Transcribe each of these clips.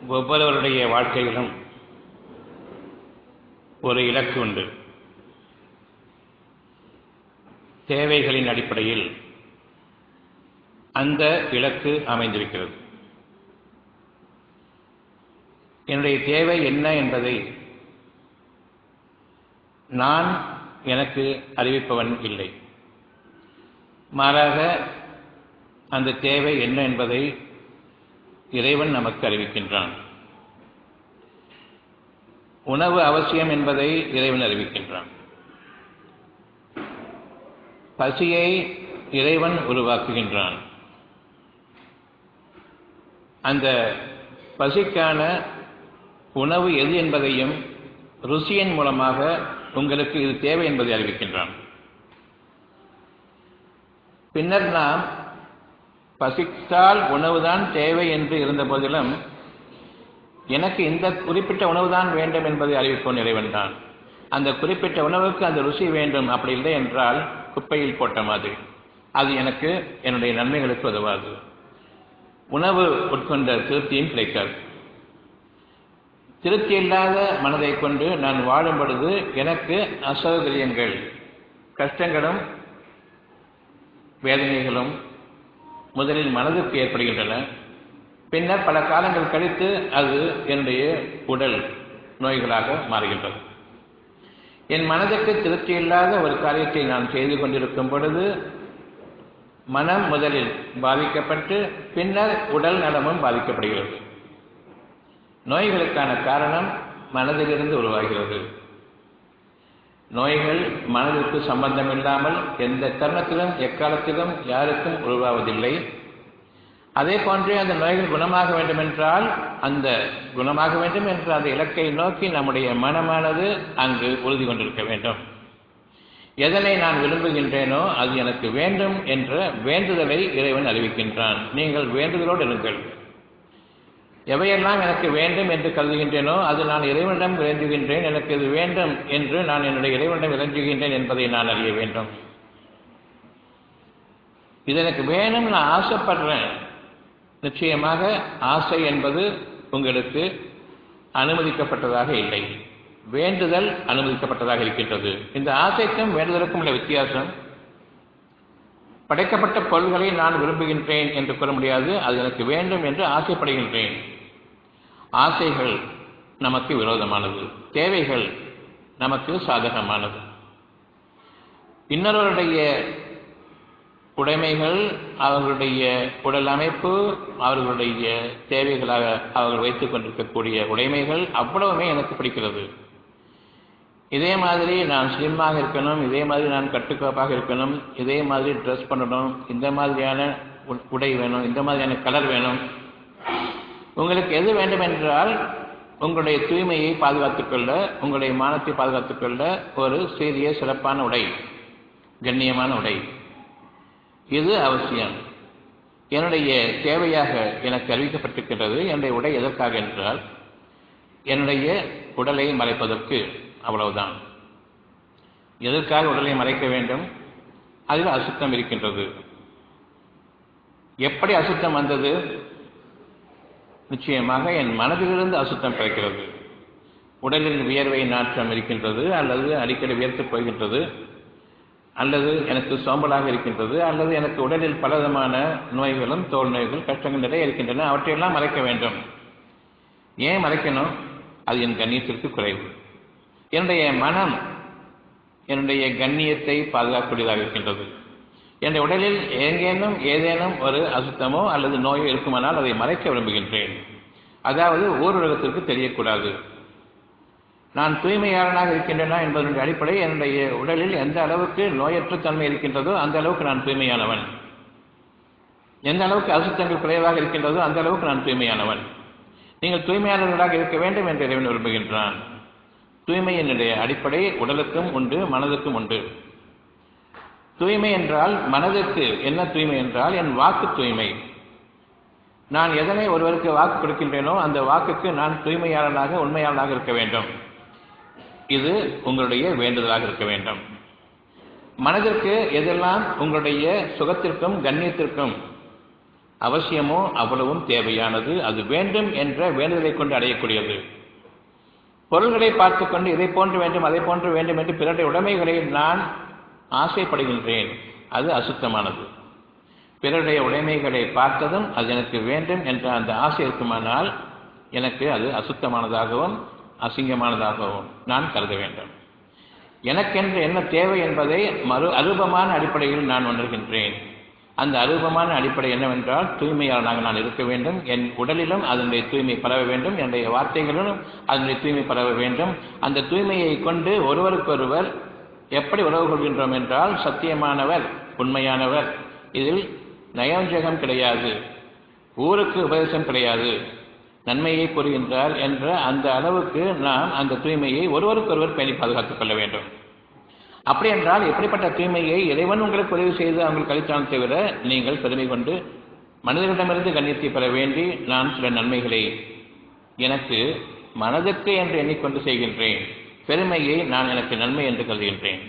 ஒவ்வொருவருடைய வாழ்க்கையிலும் ஒரு இலக்கு உண்டு தேவைகளின் அடிப்படையில் அந்த இலக்கு அமைந்திருக்கிறது என்னுடைய தேவை என்ன என்பதை நான் எனக்கு அறிவிப்பவன் இல்லை மாறாக அந்த தேவை என்ன என்பதை இறைவன் நமக்கு அறிவிக்கின்றான் உணவு அவசியம் என்பதை இறைவன் அறிவிக்கின்றான் பசியை இறைவன் உருவாக்குகின்றான் அந்த பசிக்கான உணவு எது என்பதையும் ருசியின் மூலமாக உங்களுக்கு இது தேவை என்பதை அறிவிக்கின்றான் பின்னர் நாம் பசித்தால் உணவுதான் தேவை என்று இருந்த போதிலும் எனக்கு இந்த குறிப்பிட்ட உணவுதான் வேண்டும் என்பதை அறிவிப்போம் இறைவன் தான் அந்த குறிப்பிட்ட உணவுக்கு அந்த ருசி வேண்டும் அப்படி இல்லை என்றால் குப்பையில் போட்ட மாதிரி அது எனக்கு என்னுடைய நன்மைகளுக்கு உதவாது உணவு உட்கொண்ட திருப்தியும் கிடைக்காது திருப்தி இல்லாத மனதை கொண்டு நான் வாழும் பொழுது எனக்கு அசௌகரியங்கள் கஷ்டங்களும் வேதனைகளும் முதலில் மனதுக்கு ஏற்படுகின்றன பின்னர் பல காலங்கள் கழித்து அது என்னுடைய உடல் நோய்களாக மாறுகின்றது என் மனதுக்கு திருப்தி இல்லாத ஒரு காரியத்தை நான் செய்து கொண்டிருக்கும் பொழுது மனம் முதலில் பாதிக்கப்பட்டு பின்னர் உடல் நலமும் பாதிக்கப்படுகிறது நோய்களுக்கான காரணம் மனதிலிருந்து உருவாகிறது நோய்கள் மனதிற்கு சம்பந்தம் இல்லாமல் எந்த தருணத்திலும் எக்காலத்திலும் யாருக்கும் உருவாவதில்லை அதே போன்றே அந்த நோய்கள் குணமாக வேண்டும் என்றால் அந்த குணமாக வேண்டும் என்ற அந்த இலக்கை நோக்கி நம்முடைய மனமானது அங்கு உறுதி கொண்டிருக்க வேண்டும் எதனை நான் விரும்புகின்றேனோ அது எனக்கு வேண்டும் என்ற வேண்டுதலை இறைவன் அறிவிக்கின்றான் நீங்கள் வேண்டுதலோடு இருங்கள் எவையெல்லாம் எனக்கு வேண்டும் என்று கருதுகின்றேனோ அது நான் இறைவனிடம் இறைஞ்சுகின்றேன் எனக்கு இது வேண்டும் என்று நான் என்னுடைய இறைவனிடம் இறைஞ்சுகின்றேன் என்பதை நான் அறிய வேண்டும் இது எனக்கு வேணும் நான் ஆசைப்படுறேன் நிச்சயமாக ஆசை என்பது உங்களுக்கு அனுமதிக்கப்பட்டதாக இல்லை வேண்டுதல் அனுமதிக்கப்பட்டதாக இருக்கின்றது இந்த ஆசைக்கும் வேண்டுதலுக்கும் உள்ள வித்தியாசம் படைக்கப்பட்ட பொருள்களை நான் விரும்புகின்றேன் என்று கூற முடியாது அது எனக்கு வேண்டும் என்று ஆசைப்படுகின்றேன் ஆசைகள் நமக்கு விரோதமானது தேவைகள் நமக்கு சாதகமானது இன்னொருவருடைய உடைமைகள் அவர்களுடைய உடல் அமைப்பு அவர்களுடைய தேவைகளாக அவர்கள் வைத்துக் கொண்டிருக்கக்கூடிய உடைமைகள் அவ்வளவுமே எனக்கு பிடிக்கிறது இதே மாதிரி நான் ஸ்லிம்மாக இருக்கணும் இதே மாதிரி நான் கட்டுக்கோப்பாக இருக்கணும் இதே மாதிரி ட்ரெஸ் பண்ணணும் இந்த மாதிரியான உடை வேணும் இந்த மாதிரியான கலர் வேணும் உங்களுக்கு எது வேண்டும் என்றால் உங்களுடைய தூய்மையை பாதுகாத்துக் கொள்ள உங்களுடைய மானத்தை பாதுகாத்துக் கொள்ள ஒரு சீரிய சிறப்பான உடை கண்ணியமான உடை இது அவசியம் என்னுடைய தேவையாக எனக்கு அறிவிக்கப்பட்டிருக்கின்றது என்னுடைய உடை எதற்காக என்றால் என்னுடைய உடலை மறைப்பதற்கு அவ்வளவுதான் எதற்காக உடலை மறைக்க வேண்டும் அதில் அசுத்தம் இருக்கின்றது எப்படி அசுத்தம் வந்தது நிச்சயமாக என் மனதிலிருந்து அசுத்தம் பிறக்கிறது உடலில் வியர்வை நாற்றம் இருக்கின்றது அல்லது அடிக்கடி வியர்த்து போகின்றது அல்லது எனக்கு சோம்பலாக இருக்கின்றது அல்லது எனக்கு உடலில் பலவிதமான நோய்களும் தோல் நோய்கள் கஷ்டங்கள் நிறைய இருக்கின்றன அவற்றையெல்லாம் மறைக்க வேண்டும் ஏன் மறைக்கணும் அது என் கண்ணியத்திற்கு குறைவு என்னுடைய மனம் என்னுடைய கண்ணியத்தை பாதுகாக்கக்கூடியதாக இருக்கின்றது என்னுடைய உடலில் எங்கேனும் ஏதேனும் ஒரு அசுத்தமோ அல்லது நோயோ இருக்குமானால் அதை மறைக்க விரும்புகின்றேன் அதாவது ஊரடகத்திற்கு தெரியக்கூடாது நான் தூய்மையாளனாக இருக்கின்றனா என்பதனுடைய அடிப்படை என்னுடைய உடலில் எந்த அளவுக்கு நோயற்ற தன்மை இருக்கின்றதோ அந்த அளவுக்கு நான் தூய்மையானவன் எந்த அளவுக்கு அசுத்தங்கள் குறைவாக இருக்கின்றதோ அந்த அளவுக்கு நான் தூய்மையானவன் நீங்கள் தூய்மையாளர்களாக இருக்க வேண்டும் என்று இறைவன் விரும்புகின்றான் தூய்மையினுடைய அடிப்படை உடலுக்கும் உண்டு மனதுக்கும் உண்டு தூய்மை என்றால் மனதிற்கு என்ன தூய்மை என்றால் என் வாக்கு தூய்மை நான் எதனை ஒருவருக்கு வாக்கு கொடுக்கின்றேனோ அந்த வாக்குக்கு நான் தூய்மையாளனாக உண்மையாளனாக இருக்க வேண்டும் இது உங்களுடைய வேண்டுதலாக இருக்க வேண்டும் மனதிற்கு எதெல்லாம் உங்களுடைய சுகத்திற்கும் கண்ணியத்திற்கும் அவசியமோ அவ்வளவும் தேவையானது அது வேண்டும் என்ற வேண்டுதலை கொண்டு அடையக்கூடியது பொருள்களை பார்த்து கொண்டு இதை போன்று வேண்டும் அதை போன்று வேண்டும் என்று பிறருடைய உடைமைகளை நான் ஆசைப்படுகின்றேன் அது அசுத்தமானது பிறருடைய உடைமைகளை பார்த்ததும் அது எனக்கு வேண்டும் என்ற அந்த ஆசை இருக்குமானால் எனக்கு அது அசுத்தமானதாகவும் அசிங்கமானதாகவும் நான் கருத வேண்டும் எனக்கென்று என்ன தேவை என்பதை மறு அரூபமான அடிப்படையில் நான் உணர்கின்றேன் அந்த அரூபமான அடிப்படை என்னவென்றால் தூய்மையாளனாக நான் இருக்க வேண்டும் என் உடலிலும் அதனுடைய தூய்மை பரவ வேண்டும் என்னுடைய வார்த்தைகளிலும் அதனுடைய தூய்மை பரவ வேண்டும் அந்த தூய்மையை கொண்டு ஒருவருக்கொருவர் எப்படி உறவு கொள்கின்றோம் என்றால் சத்தியமானவர் உண்மையானவர் இதில் நயவஞ்சகம் கிடையாது ஊருக்கு உபதேசம் கிடையாது நன்மையை கூறுகின்றார் என்ற அந்த அளவுக்கு நாம் அந்த தூய்மையை ஒருவருக்கொருவர் பேணி பாதுகாத்துக் கொள்ள வேண்டும் அப்படி என்றால் எப்படிப்பட்ட தூய்மையை இறைவன் உங்களுக்கு உதவி செய்து அவங்களுக்கு அளித்தான் தவிர நீங்கள் பெருமை கொண்டு மனிதர்களிடமிருந்து கண்ணியத்தை பெற வேண்டி நான் சில நன்மைகளை எனக்கு மனதுக்கு என்று எண்ணிக்கொண்டு செய்கின்றேன் பெருமையை நான் எனக்கு நன்மை என்று கருதுகின்றேன்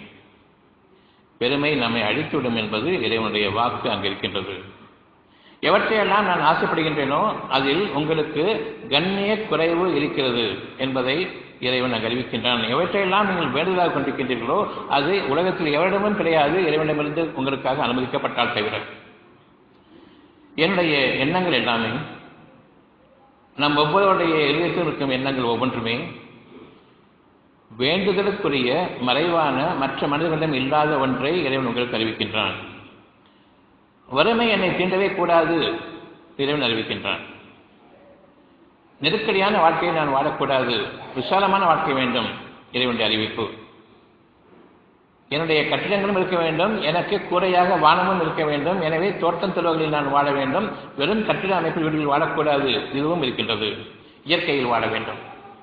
பெருமை நம்மை அழித்துவிடும் என்பது இறைவனுடைய வாக்கு அங்கு இருக்கின்றது எவற்றையெல்லாம் நான் ஆசைப்படுகின்றேனோ அதில் உங்களுக்கு கண்ணிய குறைவு இருக்கிறது என்பதை இறைவன் அங்கு அறிவிக்கின்றான் எவற்றையெல்லாம் நீங்கள் வேண்டுதலாக கொண்டிருக்கின்றீர்களோ அது உலகத்தில் எவரிடமும் கிடையாது இறைவனிடமிருந்து உங்களுக்காக அனுமதிக்கப்பட்டால் தவிர என்னுடைய எண்ணங்கள் எல்லாமே நம் ஒவ்வொருடைய இதயத்தில் இருக்கும் எண்ணங்கள் ஒவ்வொன்றுமே வேண்டுதலுக்குரிய மறைவான மற்ற மனிதர்களிடம் இல்லாத ஒன்றை இறைவன் உங்களுக்கு அறிவிக்கின்றான் வறுமை என்னை தீண்டவே கூடாது இறைவன் அறிவிக்கின்றான் நெருக்கடியான வாழ்க்கையை நான் வாழக்கூடாது விசாலமான வாழ்க்கை வேண்டும் இறைவனுடைய அறிவிப்பு என்னுடைய கட்டிடங்களும் இருக்க வேண்டும் எனக்கு கூரையாக வானமும் இருக்க வேண்டும் எனவே தோட்டம் தொழில்களில் நான் வாழ வேண்டும் வெறும் கட்டிட அமைப்பு வீடுகளில் வாழக்கூடாது இதுவும் இருக்கின்றது இயற்கையில் வாழ வேண்டும்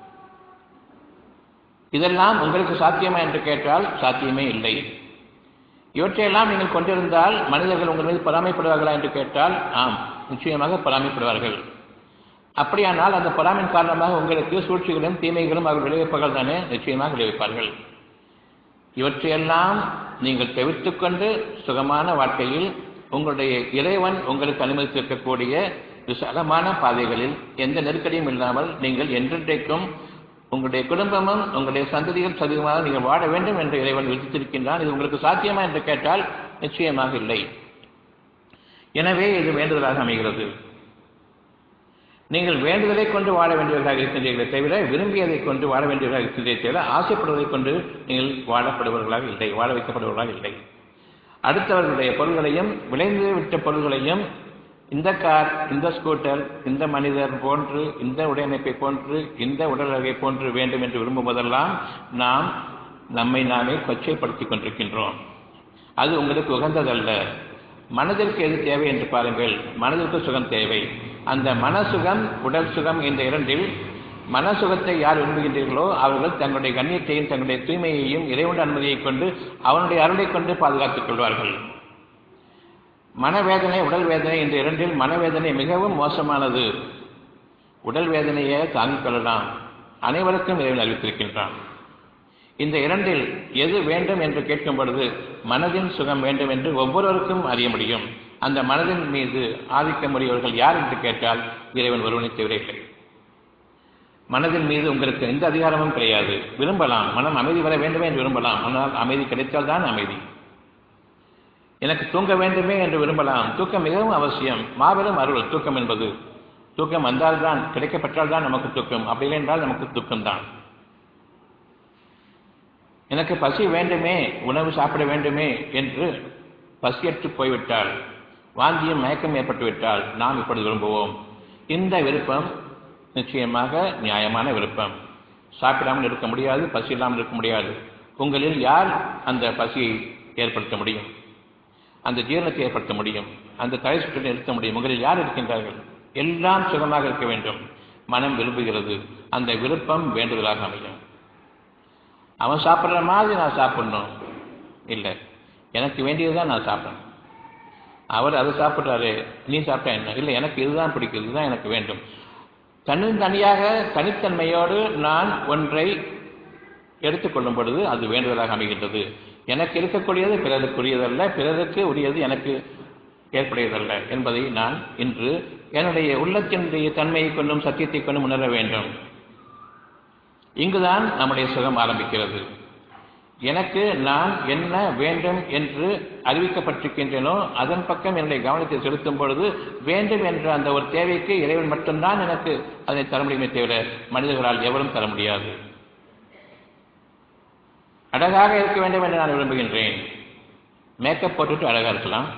இதெல்லாம் உங்களுக்கு சாத்தியமா என்று கேட்டால் சாத்தியமே இல்லை இவற்றையெல்லாம் நீங்கள் கொண்டிருந்தால் மனிதர்கள் உங்கள் மீது பொறாமைப்படுவார்களா என்று கேட்டால் ஆம் நிச்சயமாக பொறாமைப்படுவார்கள் அப்படியானால் அந்த பொறாமின் காரணமாக உங்களுக்கு சூழ்ச்சிகளும் தீமைகளும் அவர்கள் விளைவிப்பார்கள் தானே நிச்சயமாக விளைவிப்பார்கள் இவற்றையெல்லாம் நீங்கள் தவிர்த்துக் கொண்டு சுகமான வாழ்க்கையில் உங்களுடைய இறைவன் உங்களுக்கு அனுமதித்திருக்கக்கூடிய விசாலமான பாதைகளில் எந்த நெருக்கடியும் இல்லாமல் நீங்கள் என்றென்றைக்கும் உங்களுடைய குடும்பமும் உங்களுடைய சந்ததிகள் சதிகமாக நீங்கள் வாழ வேண்டும் என்று இறைவன் விதித்திருக்கின்றான் இது உங்களுக்கு சாத்தியமா என்று கேட்டால் நிச்சயமாக இல்லை எனவே இது வேண்டுதலாக அமைகிறது நீங்கள் வேண்டுதலை கொண்டு வாழ வேண்டியவர்களாக இருக்கின்றீர்களே தவிர விரும்பியதை கொண்டு வாழ வேண்டியவர்களாக இருக்கின்றீர்களே தவிர ஆசைப்படுவதை கொண்டு நீங்கள் வாழப்படுபவர்களாக இல்லை வாழ வைக்கப்படுபவர்களாக இல்லை அடுத்தவர்களுடைய பொருள்களையும் விளைந்து விட்ட பொருள்களையும் இந்த கார் இந்த ஸ்கூட்டர் இந்த மனிதர் போன்று இந்த உடையமைப்பை போன்று இந்த உடல் அழகை போன்று வேண்டும் என்று விரும்புவதெல்லாம் நாம் நம்மை நாமே கொச்சைப்படுத்திக் கொண்டிருக்கின்றோம் அது உங்களுக்கு உகந்ததல்ல மனதிற்கு எது தேவை என்று பாருங்கள் மனதிற்கு சுகம் தேவை அந்த மனசுகம் உடல் சுகம் இந்த இரண்டில் மனசுகத்தை யார் விரும்புகின்றீர்களோ அவர்கள் தங்களுடைய கண்ணியத்தையும் தங்களுடைய தூய்மையையும் இறைவனுடைய அனுமதியை கொண்டு அவனுடைய அருளை கொண்டு பாதுகாத்துக் கொள்வார்கள் மனவேதனை உடல் வேதனை இந்த இரண்டில் மனவேதனை மிகவும் மோசமானது உடல் வேதனையை தாங்கிக் கொள்ளலாம் அனைவருக்கும் இறைவன் அறிவித்திருக்கின்றான் இந்த இரண்டில் எது வேண்டும் என்று கேட்கும் பொழுது மனதின் சுகம் வேண்டும் என்று ஒவ்வொருவருக்கும் அறிய முடியும் அந்த மனதின் மீது ஆதிக்கமுடையவர்கள் யார் என்று கேட்டால் இறைவன் ஒருவனை தவிர இல்லை மனதின் மீது உங்களுக்கு எந்த அதிகாரமும் கிடையாது விரும்பலாம் மனம் அமைதி வர வேண்டுமே என்று விரும்பலாம் ஆனால் அமைதி கிடைத்தால்தான் அமைதி எனக்கு தூங்க வேண்டுமே என்று விரும்பலாம் தூக்கம் மிகவும் அவசியம் மாபெரும் அருள் தூக்கம் என்பது தூக்கம் வந்தால்தான் கிடைக்கப்பட்டால் தான் நமக்கு தூக்கம் அப்படி இல்லை என்றால் நமக்கு தூக்கம்தான் எனக்கு பசி வேண்டுமே உணவு சாப்பிட வேண்டுமே என்று பசியற்று போய்விட்டால் வாந்தியும் மயக்கம் ஏற்பட்டுவிட்டால் நாம் இப்படி விரும்புவோம் இந்த விருப்பம் நிச்சயமாக நியாயமான விருப்பம் சாப்பிடாமல் இருக்க முடியாது பசி இல்லாமல் இருக்க முடியாது உங்களில் யார் அந்த பசியை ஏற்படுத்த முடியும் அந்த ஜீரணத்தை ஏற்படுத்த முடியும் அந்த தலை சுற்றலை நிறுத்த முடியும் உங்களில் யார் இருக்கின்றார்கள் எல்லாம் சுகமாக இருக்க வேண்டும் மனம் விரும்புகிறது அந்த விருப்பம் வேண்டுதலாக அமையும் அவன் சாப்பிட்ற மாதிரி நான் சாப்பிடணும் இல்லை எனக்கு வேண்டியதுதான் நான் சாப்பிடணும் அவர் அதை சாப்பிட்றாரு நீ சாப்பிட்டா என்ன இல்லை எனக்கு இதுதான் பிடிக்கும் இதுதான் எனக்கு வேண்டும் தன்னின் தனியாக தனித்தன்மையோடு நான் ஒன்றை எடுத்துக்கொள்ளும் பொழுது அது வேண்டுதலாக அமைகின்றது எனக்கு இருக்கக்கூடியது பிறருக்குரியதல்ல பிறருக்கு உரியது எனக்கு ஏற்புடையதல்ல என்பதை நான் இன்று என்னுடைய உள்ளத்தினுடைய தன்மையை கொண்டும் சத்தியத்தை கொண்டும் உணர வேண்டும் இங்குதான் நம்முடைய சுகம் ஆரம்பிக்கிறது எனக்கு நான் என்ன வேண்டும் என்று அறிவிக்கப்பட்டிருக்கின்றனோ அதன் பக்கம் என்னுடைய கவனத்தை செலுத்தும் பொழுது வேண்டும் என்ற அந்த ஒரு தேவைக்கு இறைவன் மட்டும்தான் எனக்கு அதை தர முடியுமே தவிர மனிதர்களால் எவரும் தர முடியாது அழகாக இருக்க வேண்டும் என்று நான் விரும்புகின்றேன் மேக்கப் போட்டுட்டு அழகா இருக்கலாம்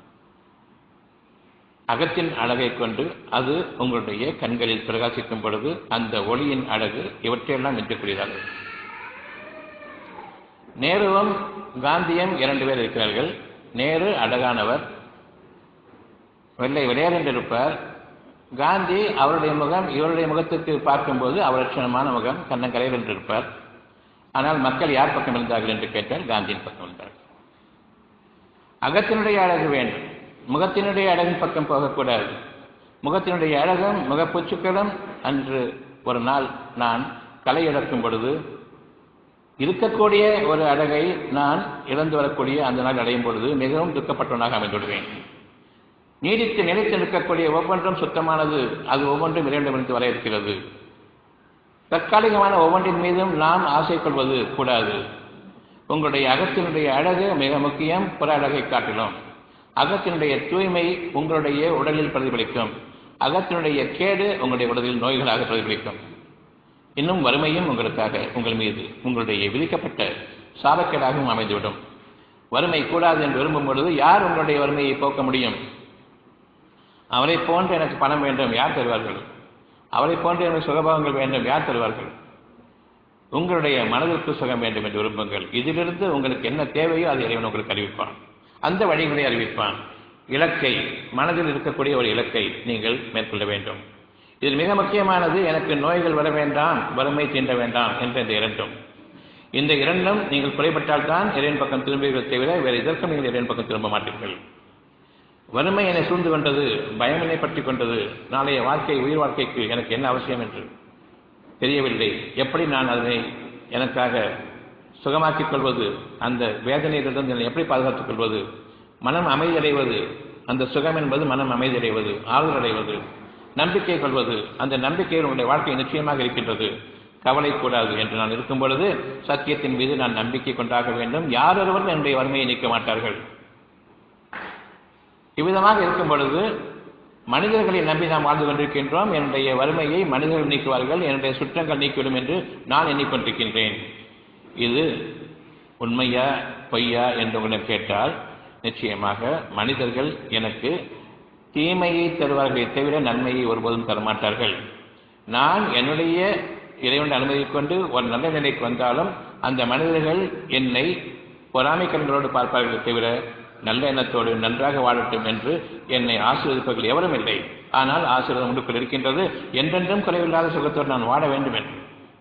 அகத்தின் அழகை கொண்டு அது உங்களுடைய கண்களில் பிரகாசிக்கும் பொழுது அந்த ஒளியின் அழகு இவற்றையெல்லாம் மிஞ்சக்கூடியதாக நேருவும் காந்தியும் இரண்டு பேர் இருக்கிறார்கள் நேரு அழகானவர் வெள்ளை விளையாடு இருப்பார் காந்தி அவருடைய முகம் இவருடைய முகத்துக்கு பார்க்கும்போது அவர் லட்சணமான முகம் கண்ணங்கரையில் என்று இருப்பார் ஆனால் மக்கள் யார் பக்கம் இருந்தார்கள் என்று கேட்டால் காந்தியின் பக்கம் இருந்தார்கள் அகத்தினுடைய அழகு வேண்டும் முகத்தினுடைய அழகின் பக்கம் போகக்கூடாது முகத்தினுடைய அழகும் முகப்பூச்சுக்களும் அன்று ஒரு நாள் நான் களை இழக்கும் பொழுது இருக்கக்கூடிய ஒரு அழகை நான் இழந்து வரக்கூடிய அந்த நாள் அடையும் பொழுது மிகவும் துக்கப்பட்டவனாக அமைந்துவிடுவேன் நீடித்து நிலைத்து நிற்கக்கூடிய ஒவ்வொன்றும் சுத்தமானது அது ஒவ்வொன்றும் இறைவனிடமிருந்து வர இருக்கிறது தற்காலிகமான ஒவ்வொன்றின் மீதும் நாம் ஆசை கொள்வது கூடாது உங்களுடைய அகத்தினுடைய அழகு மிக முக்கியம் புற அழகை காட்டிலும் அகத்தினுடைய தூய்மை உங்களுடைய உடலில் பிரதிபலிக்கும் அகத்தினுடைய கேடு உங்களுடைய உடலில் நோய்களாக பிரதிபலிக்கும் இன்னும் வறுமையும் உங்களுக்காக உங்கள் மீது உங்களுடைய விதிக்கப்பட்ட சாபக்கேடாகவும் அமைந்துவிடும் வறுமை கூடாது என்று விரும்பும் பொழுது யார் உங்களுடைய வறுமையை போக்க முடியும் அவரை போன்று எனக்கு பணம் வேண்டும் யார் தருவார்கள் அவரை போன்று எனக்கு சுகபாவங்கள் வேண்டும் யார் தருவார்கள் உங்களுடைய மனதிற்கு சுகம் வேண்டும் என்று விரும்புங்கள் இதிலிருந்து உங்களுக்கு என்ன தேவையோ அதை இறைவன் உங்களுக்கு அறிவிப்பான் அந்த வழிகளை அறிவிப்பான் இலக்கை மனதில் இருக்கக்கூடிய ஒரு இலக்கை நீங்கள் மேற்கொள்ள வேண்டும் இதில் மிக முக்கியமானது எனக்கு நோய்கள் வர வேண்டாம் வறுமை தீண்ட வேண்டாம் என்ற இந்த இரண்டும் இந்த இரண்டும் நீங்கள் குறைபட்டால் தான் இறைவன் பக்கம் திரும்புவீர்கள் தவிர வேறு இதற்கும் நீங்கள் இறைவன் பக்கம் திரும்ப மாட்டீர்கள் வறுமை என்னை சூழ்ந்து கொண்டது பயம் என்னை பற்றி கொண்டது நாளைய வாழ்க்கை உயிர் வாழ்க்கைக்கு எனக்கு என்ன அவசியம் என்று தெரியவில்லை எப்படி நான் அதனை எனக்காக சுகமாக்கிக் கொள்வது அந்த வேதனையிலிருந்து என்னை எப்படி பாதுகாத்துக் கொள்வது மனம் அமைதியடைவது அந்த சுகம் என்பது மனம் அமைதியடைவது ஆறுதல் அடைவது நம்பிக்கை கொள்வது அந்த நம்பிக்கையில் உங்களுடைய வாழ்க்கை நிச்சயமாக இருக்கின்றது கவலை கூடாது என்று நான் இருக்கும் பொழுது சத்தியத்தின் மீது நான் நம்பிக்கை கொண்டாக வேண்டும் யாரொருவரும் என்னுடைய வறுமையை நீக்க மாட்டார்கள் இவ்விதமாக இருக்கும் பொழுது மனிதர்களை நம்பி நாம் வாழ்ந்து கொண்டிருக்கின்றோம் என்னுடைய வறுமையை மனிதர்கள் நீக்குவார்கள் என்னுடைய சுற்றங்கள் நீக்கிவிடும் என்று நான் எண்ணிக்கொண்டிருக்கின்றேன் இது உண்மையா பொய்யா என்று உங்களிடம் கேட்டால் நிச்சயமாக மனிதர்கள் எனக்கு தீமையை தருவார்களே தவிர நன்மையை ஒருபோதும் தரமாட்டார்கள் நான் என்னுடைய இறைவன் அனுமதி கொண்டு ஒரு நல்ல நிலைக்கு வந்தாலும் அந்த மனிதர்கள் என்னை பொறாமை கண்களோடு பார்ப்பார்களே தவிர நல்ல எண்ணத்தோடு நன்றாக வாழட்டும் என்று என்னை ஆசீர்வதிப்பவர்கள் எவரும் இல்லை ஆனால் ஆசீர்வாதம் உண்டுக்குள் இருக்கின்றது என்றென்றும் குறைவில்லாத சுகத்தோடு நான் வாழ வேண்டும் என்று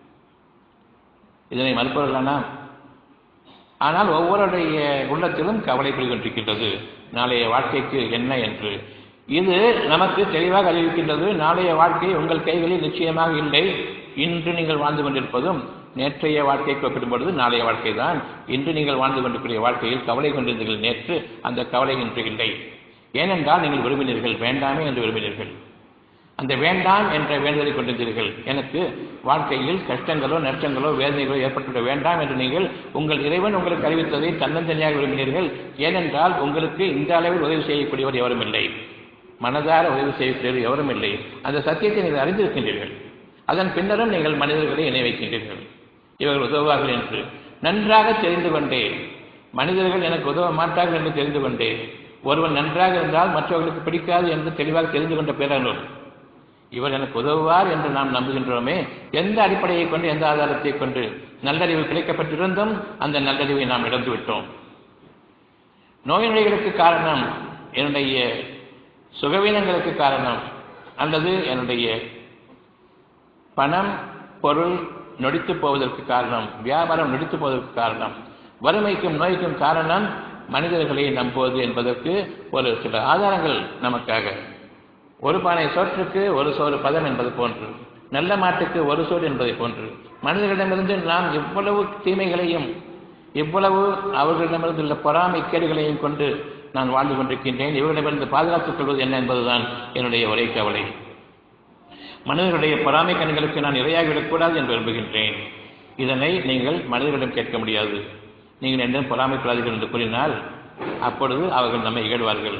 இதனை மறுப்பவர்களானா ஆனால் ஒவ்வொருடைய உள்ளத்திலும் கவலை கொண்டிருக்கின்றது நாளைய வாழ்க்கைக்கு என்ன என்று இது நமக்கு தெளிவாக அறிவிக்கின்றது நாளைய வாழ்க்கை உங்கள் கைகளில் நிச்சயமாக இல்லை இன்று நீங்கள் வாழ்ந்து கொண்டிருப்பதும் நேற்றைய வாழ்க்கைக்கு ஒப்பிடும்பொழுது நாளைய வாழ்க்கை தான் இன்று நீங்கள் வாழ்ந்து கொண்டிருக்கிற வாழ்க்கையில் கவலை கொண்டிருந்தீர்கள் நேற்று அந்த கவலை இன்று இல்லை ஏனென்றால் நீங்கள் விரும்பினீர்கள் வேண்டாமே என்று விரும்பினீர்கள் அந்த வேண்டாம் என்ற வேண்டுதலை கொண்டிருந்தீர்கள் எனக்கு வாழ்க்கையில் கஷ்டங்களோ நஷ்டங்களோ வேதனைகளோ ஏற்பட்டுவிட வேண்டாம் என்று நீங்கள் உங்கள் இறைவன் உங்களுக்கு அறிவித்ததை தன்னந்தனியாக விரும்பினீர்கள் ஏனென்றால் உங்களுக்கு இந்த அளவில் உதவி செய்யக்கூடியவர் எவரும் இல்லை மனதார உதவி செய்யக்கூடியவர் எவரும் இல்லை அந்த சத்தியத்தை நீங்கள் அறிந்திருக்கின்றீர்கள் அதன் பின்னரும் நீங்கள் மனிதர்களை இணை வைக்கின்றீர்கள் இவர்கள் உதவுவார்கள் என்று நன்றாக தெரிந்து கொண்டே மனிதர்கள் எனக்கு உதவ மாட்டார்கள் என்று தெரிந்து கொண்டே ஒருவன் நன்றாக இருந்தால் மற்றவர்களுக்கு பிடிக்காது என்று தெளிவாக தெரிந்து கொண்ட பேரனூர் இவர் எனக்கு உதவுவார் என்று நாம் நம்புகின்றோமே எந்த அடிப்படையை கொண்டு எந்த ஆதாரத்தை கொண்டு நல்லறிவு கிடைக்கப்பட்டிருந்தும் அந்த நல்லறிவை நாம் இழந்து விட்டோம் நோய் நொடிகளுக்கு காரணம் என்னுடைய சுகவீனங்களுக்கு காரணம் அல்லது என்னுடைய பணம் பொருள் நொடித்து போவதற்கு காரணம் வியாபாரம் நொடித்து போவதற்கு காரணம் வறுமைக்கும் நோய்க்கும் காரணம் மனிதர்களை நம்புவது என்பதற்கு ஒரு சில ஆதாரங்கள் நமக்காக ஒரு பானை சோற்றுக்கு ஒரு சோறு பதம் என்பது போன்று நல்ல மாட்டுக்கு ஒரு சோறு என்பதை போன்று மனிதர்களிடமிருந்து நாம் எவ்வளவு தீமைகளையும் இவ்வளவு அவர்களிடமிருந்துள்ள பொறாமை கேடுகளையும் கொண்டு நான் வாழ்ந்து கொண்டிருக்கின்றேன் இவர்களிடமிருந்து பாதுகாத்துக் கொள்வது என்ன என்பதுதான் என்னுடைய ஒரே கவலை மனிதர்களுடைய பொறாமை கண்களுக்கு நான் இரையாகிவிடக்கூடாது என்று விரும்புகின்றேன் இதனை நீங்கள் மனிதர்களிடம் கேட்க முடியாது நீங்கள் என்னிடம் பொறாமைப்படாதீர்கள் என்று கூறினால் அப்பொழுது அவர்கள் நம்மை இகழ்வார்கள்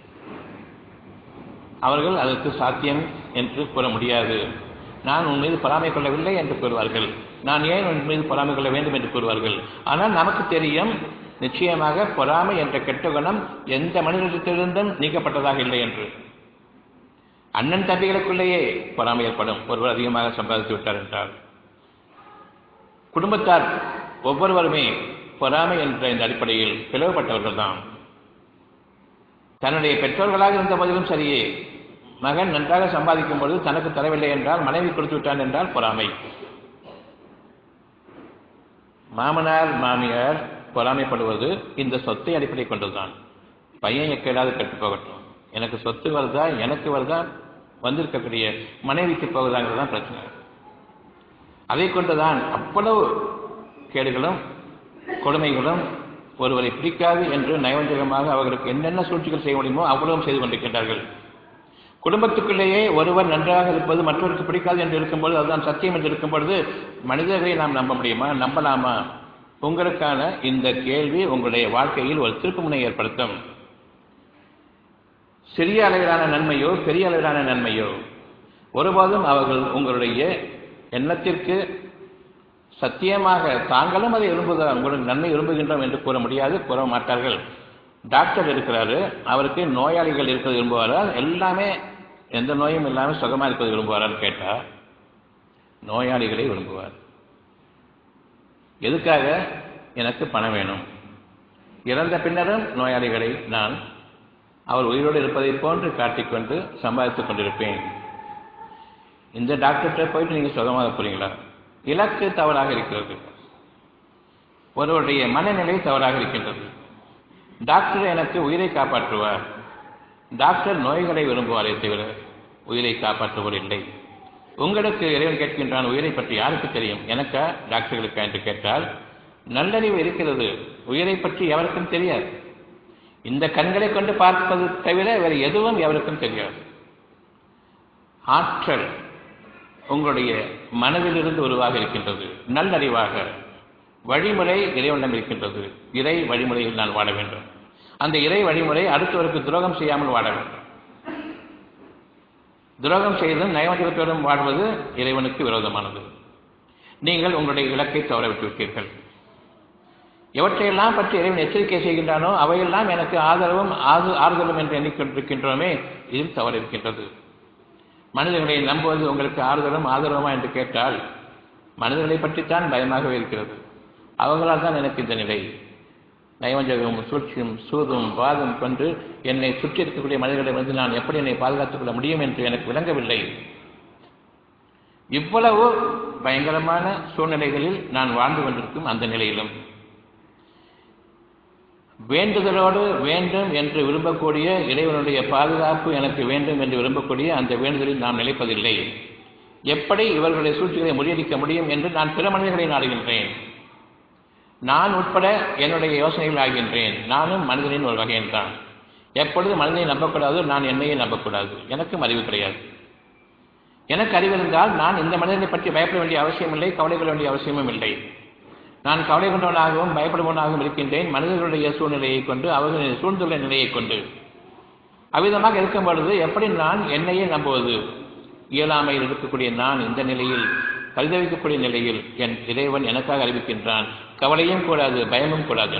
அவர்கள் அதற்கு சாத்தியம் என்று கூற முடியாது நான் உன் மீது பொறாமை கொள்ளவில்லை என்று கூறுவார்கள் நான் ஏன் உன் மீது பொறாமை கொள்ள வேண்டும் என்று கூறுவார்கள் ஆனால் நமக்கு தெரியும் நிச்சயமாக பொறாமை என்ற கெட்ட குணம் எந்த மனிதத்திலிருந்தும் நீக்கப்பட்டதாக இல்லை என்று அண்ணன் தம்பிகளுக்குள்ளேயே பொறாமை ஏற்படும் ஒருவர் அதிகமாக சம்பாதித்து விட்டார் என்றால் குடும்பத்தார் ஒவ்வொருவருமே பொறாமை என்ற இந்த அடிப்படையில் பிளவுபட்டவர்கள் தான் தன்னுடைய பெற்றோர்களாக இருந்த போதிலும் சரியே மகன் நன்றாக சம்பாதிக்கும் பொழுது தனக்கு தரவில்லை என்றால் மனைவி கொடுத்து விட்டான் என்றால் பொறாமை மாமனார் மாமியார் பொறாமைப்படுவது இந்த சொத்தை அடிப்படை கொண்டதுதான் பையன் எக்கேடாவது கெட்டு போகட்டும் எனக்கு சொத்து வருதா எனக்கு வருதா வந்திருக்கக்கூடிய மனைவிக்கு போகுதாங்கிறது தான் பிரச்சனை அதை கொண்டுதான் அவ்வளவு கேடுகளும் கொடுமைகளும் ஒருவரை பிடிக்காது என்று நயவஞ்சகமாக அவர்களுக்கு என்னென்ன சூழ்ச்சிகள் செய்ய முடியுமோ அவ்வளவும் செய்து கொண்டிருக்கின்றார்கள் குடும்பத்துக்குள்ளேயே ஒருவர் நன்றாக இருப்பது மற்றவருக்கு பிடிக்காது என்று இருக்கும்போது அதுதான் சத்தியம் என்று இருக்கும் பொழுது மனிதர்களை நாம் நம்ப முடியுமா நம்பலாமா உங்களுக்கான இந்த கேள்வி உங்களுடைய வாழ்க்கையில் ஒரு திருப்புமுனை ஏற்படுத்தும் சிறிய அளவிலான நன்மையோ பெரிய அளவிலான நன்மையோ ஒருபோதும் அவர்கள் உங்களுடைய எண்ணத்திற்கு சத்தியமாக தாங்களும் அதை விரும்புகிறார் உங்களுக்கு நன்மை விரும்புகின்றோம் என்று கூற முடியாது கூற மாட்டார்கள் டாக்டர் இருக்கிறாரு அவருக்கு நோயாளிகள் இருக்கிறது விரும்புவாரா எல்லாமே எந்த நோயும் இல்லாமல் சுகமாக இருப்பது விரும்புவாரான்னு கேட்டால் நோயாளிகளை விரும்புவார் எதுக்காக எனக்கு பணம் வேணும் இறந்த பின்னரும் நோயாளிகளை நான் அவர் உயிரோடு இருப்பதை போன்று காட்டிக்கொண்டு சம்பாதித்துக் கொண்டிருப்பேன் இந்த டாக்டர்கிட்ட போயிட்டு நீங்கள் சுகமாக போறீங்களா இலக்கு தவறாக இருக்கிறது ஒருவருடைய மனநிலை தவறாக இருக்கின்றது டாக்டர் எனக்கு உயிரை காப்பாற்றுவார் டாக்டர் நோய்களை விரும்புவாரே தவிர உயிரை காப்பாற்றுவர் இல்லை உங்களுக்கு இறைவன் கேட்கின்றான் உயிரை பற்றி யாருக்கு தெரியும் எனக்கா டாக்டர்களுக்கா என்று கேட்டால் நல்லறிவு இருக்கிறது உயிரை பற்றி எவருக்கும் தெரியாது இந்த கண்களை கொண்டு பார்ப்பது தவிர வேறு எதுவும் எவருக்கும் தெரியாது ஆற்றல் உங்களுடைய மனதிலிருந்து உருவாக இருக்கின்றது நல்லறிவாக வழிமுறை இறைவனிடம் இருக்கின்றது இறை வழிமுறையில் நான் வாழ வேண்டும் அந்த இறை வழிமுறை அடுத்தவருக்கு துரோகம் செய்யாமல் வாழ வேண்டும் துரோகம் செய்தும் நயவஞ்சகத்தோடும் வாழ்வது இறைவனுக்கு விரோதமானது நீங்கள் உங்களுடைய இலக்கை தவற விட்டுவிட்டீர்கள் எவற்றையெல்லாம் பற்றி இறைவன் எச்சரிக்கை செய்கின்றானோ அவையெல்லாம் எனக்கு ஆதரவும் ஆது ஆறுதலும் என்று எண்ணிக்கொண்டிருக்கின்றோமே இதில் தவறு இருக்கின்றது மனிதர்களை நம்புவது உங்களுக்கு ஆறுதலும் ஆதரவுமா என்று கேட்டால் மனிதர்களை பற்றித்தான் பயமாகவே இருக்கிறது அவங்களால் தான் எனக்கு இந்த நிலை நயவஞ்சகமும் சூழ்ச்சியும் சூதும் வாதம் கொண்டு என்னை சுற்றி இருக்கக்கூடிய மனிதர்களிடமிருந்து நான் எப்படி என்னை பாதுகாத்துக் கொள்ள முடியும் என்று எனக்கு விளங்கவில்லை இவ்வளவு பயங்கரமான சூழ்நிலைகளில் நான் வாழ்ந்து கொண்டிருக்கும் அந்த நிலையிலும் வேண்டுதலோடு வேண்டும் என்று விரும்பக்கூடிய இறைவனுடைய பாதுகாப்பு எனக்கு வேண்டும் என்று விரும்பக்கூடிய அந்த வேண்டுதலில் நாம் நிலைப்பதில்லை எப்படி இவர்களுடைய சூழ்ச்சிகளை முறியடிக்க முடியும் என்று நான் பிற மனிதர்களை நாடுகின்றேன் நான் உட்பட என்னுடைய யோசனைகள் ஆகின்றேன் நானும் மனிதனின் ஒரு வகையின் தான் எப்பொழுது மனிதனை நம்பக்கூடாது நான் என்னையே நம்பக்கூடாது எனக்கும் அறிவு கிடையாது எனக்கு அறிவு இருந்தால் நான் இந்த மனிதனை பற்றி பயப்பட வேண்டிய அவசியம் இல்லை கவலை கொள்ள வேண்டிய அவசியமும் இல்லை நான் கவலை கொண்டவனாகவும் பயப்படுபவனாகவும் இருக்கின்றேன் மனிதர்களுடைய சூழ்நிலையை கொண்டு அவர்களுடைய சூழ்ந்துள்ள நிலையை கொண்டு அவ்விதமாக இருக்கும் பொழுது எப்படி நான் என்னையே நம்புவது இயலாமையில் இருக்கக்கூடிய நான் இந்த நிலையில் பரிதவிக்கக்கூடிய நிலையில் என் இறைவன் எனக்காக அறிவிக்கின்றான் கவலையும் கூடாது பயமும் கூடாது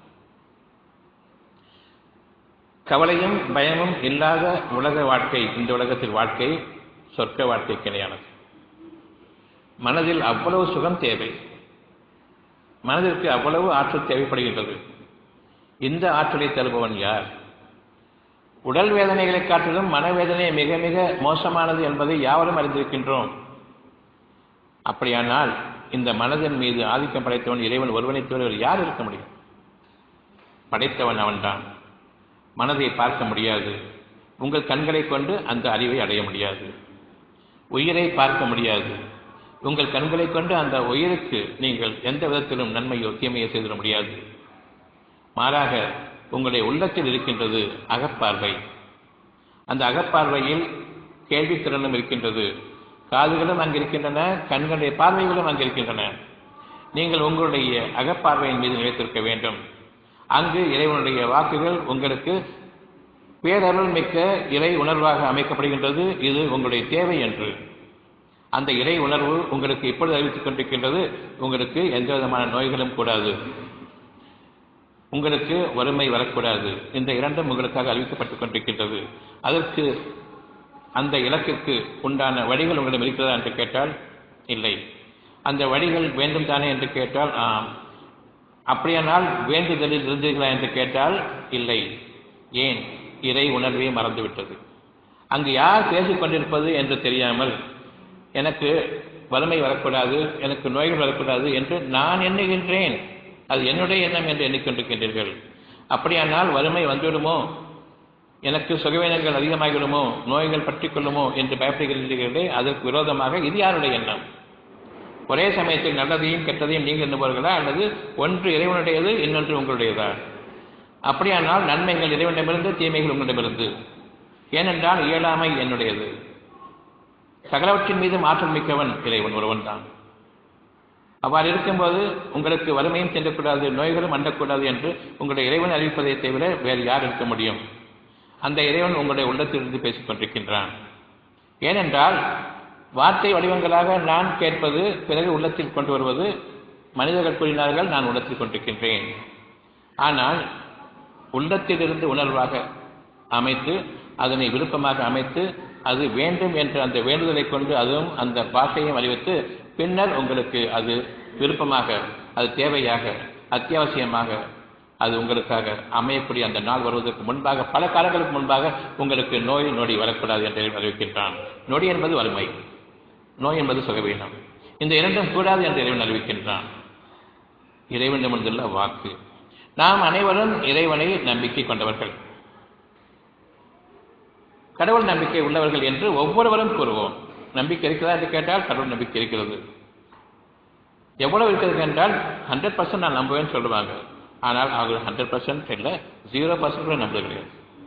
கவலையும் பயமும் இல்லாத உலக வாழ்க்கை இந்த உலகத்தில் வாழ்க்கை சொர்க்க வாழ்க்கைக்கு இணையானது மனதில் அவ்வளவு சுகம் தேவை மனதிற்கு அவ்வளவு ஆற்றல் தேவைப்படுகின்றது இந்த ஆற்றலை தருபவன் யார் உடல் வேதனைகளை காட்டிலும் மனவேதனை மிக மிக மோசமானது என்பதை யாவரும் அறிந்திருக்கின்றோம் அப்படியானால் இந்த மனதின் மீது ஆதிக்கம் படைத்தவன் இறைவன் ஒருவனை தவிர யார் இருக்க முடியும் படைத்தவன் அவன்தான் மனதை பார்க்க முடியாது உங்கள் கண்களை கொண்டு அந்த அறிவை அடைய முடியாது உயிரை பார்க்க முடியாது உங்கள் கண்களை கொண்டு அந்த உயிருக்கு நீங்கள் எந்த விதத்திலும் நன்மையோ தீமையோ செய்திட முடியாது மாறாக உங்களுடைய உள்ளத்தில் இருக்கின்றது அகப்பார்வை அந்த அகப்பார்வையில் கேள்வித்திறனும் இருக்கின்றது காதுகளும் அங்கு இருக்கின்றன கண்களுடைய பார்வைகளும் அங்கு இருக்கின்றன நீங்கள் உங்களுடைய அகப்பார்வையின் மீது நிலைத்திருக்க வேண்டும் அங்கு இறைவனுடைய வாக்குகள் உங்களுக்கு பேரருள் மிக்க இறை உணர்வாக அமைக்கப்படுகின்றது இது உங்களுடைய தேவை என்று அந்த இறை உணர்வு உங்களுக்கு இப்பொழுது அறிவித்துக் கொண்டிருக்கின்றது உங்களுக்கு எந்த விதமான நோய்களும் கூடாது உங்களுக்கு வறுமை வரக்கூடாது இந்த இரண்டும் உங்களுக்காக அறிவிக்கப்பட்டுக் கொண்டிருக்கின்றது அதற்கு அந்த இலக்கிற்கு உண்டான வழிகள் உங்களிடம் இருக்கிறதா என்று கேட்டால் இல்லை அந்த வழிகள் வேண்டும் தானே என்று கேட்டால் ஆம் அப்படியானால் வேண்டுதலில் இருந்தீர்களா என்று கேட்டால் இல்லை ஏன் இறை உணர்வே மறந்துவிட்டது அங்கு யார் பேசிக் கொண்டிருப்பது என்று தெரியாமல் எனக்கு வறுமை வரக்கூடாது எனக்கு நோய்கள் வரக்கூடாது என்று நான் எண்ணுகின்றேன் அது என்னுடைய எண்ணம் என்று எண்ணிக்கொண்டிருக்கின்றீர்கள் அப்படியானால் வறுமை வந்துவிடுமோ எனக்கு சுகவீனங்கள் அதிகமாகிவிடுமோ நோய்கள் பற்றிக் கொள்ளுமோ என்று பயப்படுகிறீர்களே அதற்கு விரோதமாக இது யாருடைய எண்ணம் ஒரே சமயத்தில் நல்லதையும் கெட்டதையும் நீங்கள் எண்ணுவார்களா அல்லது ஒன்று இறைவனுடையது இன்னொன்று உங்களுடையதா அப்படியானால் நன்மைகள் இறைவனிடமிருந்து தீமைகள் உங்களிடமிருந்து ஏனென்றால் இயலாமை என்னுடையது சகலவற்றின் மீது ஆற்றல் மிக்கவன் இறைவன் ஒருவன் தான் அவ்வாறு இருக்கும்போது உங்களுக்கு வறுமையும் சென்றக்கூடாது நோய்களும் அண்டக்கூடாது என்று உங்களுடைய இறைவன் அறிவிப்பதை தவிர வேறு யார் இருக்க முடியும் அந்த இறைவன் உங்களுடைய உள்ளத்திலிருந்து பேசிக் கொண்டிருக்கின்றான் ஏனென்றால் வார்த்தை வடிவங்களாக நான் கேட்பது பிறகு உள்ளத்தில் கொண்டு வருவது மனிதர்கள் கூறினார்கள் நான் உள்ளத்தில் கொண்டிருக்கின்றேன் ஆனால் உள்ளத்திலிருந்து உணர்வாக அமைத்து அதனை விருப்பமாக அமைத்து அது வேண்டும் என்ற அந்த வேண்டுதலை கொண்டு அதுவும் அந்த பாஷையும் அறிவித்து பின்னர் உங்களுக்கு அது விருப்பமாக அது தேவையாக அத்தியாவசியமாக அது உங்களுக்காக அமையக்கூடிய அந்த நாள் வருவதற்கு முன்பாக பல காலங்களுக்கு முன்பாக உங்களுக்கு நோய் நொடி வரக்கூடாது என்று அறிவிக்கின்றான் நொடி என்பது வறுமை நோய் என்பது சுகவீனம் இந்த இரண்டும் கூடாது என்று இறைவன் அறிவிக்கின்றான் இறைவனிடமிருந்துள்ள வாக்கு நாம் அனைவரும் இறைவனை நம்பிக்கை கொண்டவர்கள் கடவுள் நம்பிக்கை உள்ளவர்கள் என்று ஒவ்வொருவரும் கூறுவோம் நம்பிக்கை இருக்கிறதா என்று கேட்டால் கடவுள் நம்பிக்கை இருக்கிறது எவ்வளவு இருக்கிறது என்றால் ஹண்ட்ரட் பர்சன்ட் நான் நம்புவேன்னு சொல்லுவாங்க ஆனால் அவங்க ஹண்ட்ரட் பர்சன்ட் இல்லை ஜீரோ பர்சன்ட் கூட நம்புறது கிடையாது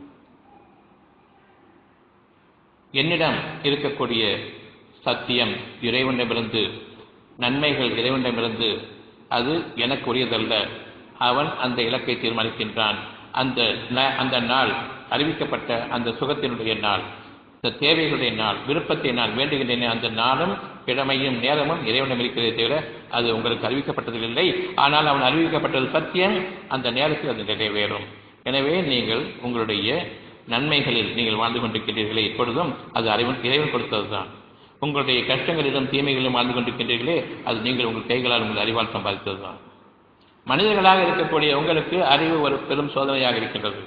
என்னிடம் இருக்கக்கூடிய சத்தியம் இறைவனிடமிருந்து நன்மைகள் இறைவனிடமிருந்து அது எனக்கு உரியதல்ல அவன் அந்த இலக்கை தீர்மானிக்கின்றான் அந்த அந்த நாள் அறிவிக்கப்பட்ட அந்த சுகத்தினுடைய நாள் இந்த தேவைகளுடைய நாள் விருப்பத்தை நான் வேண்டுகின்றேன் அந்த நாளும் கிழமையும் நேரமும் இறைவனம் இருக்கிறதே தவிர அது உங்களுக்கு அறிவிக்கப்பட்டதில்லை ஆனால் அவன் அறிவிக்கப்பட்டது சத்தியம் அந்த நேரத்தில் அது நிறைவேறும் எனவே நீங்கள் உங்களுடைய நன்மைகளில் நீங்கள் வாழ்ந்து கொண்டிருக்கின்றீர்களே இப்பொழுதும் அது அறிவன் இறைவன் கொடுத்ததுதான் உங்களுடைய கஷ்டங்களிலும் தீமைகளிலும் வாழ்ந்து கொண்டிருக்கின்றீர்களே அது நீங்கள் உங்கள் கைகளால் உங்கள் அறிவால் சம்பாதித்ததுதான் மனிதர்களாக இருக்கக்கூடிய உங்களுக்கு அறிவு ஒரு பெரும் சோதனையாக இருக்கின்றது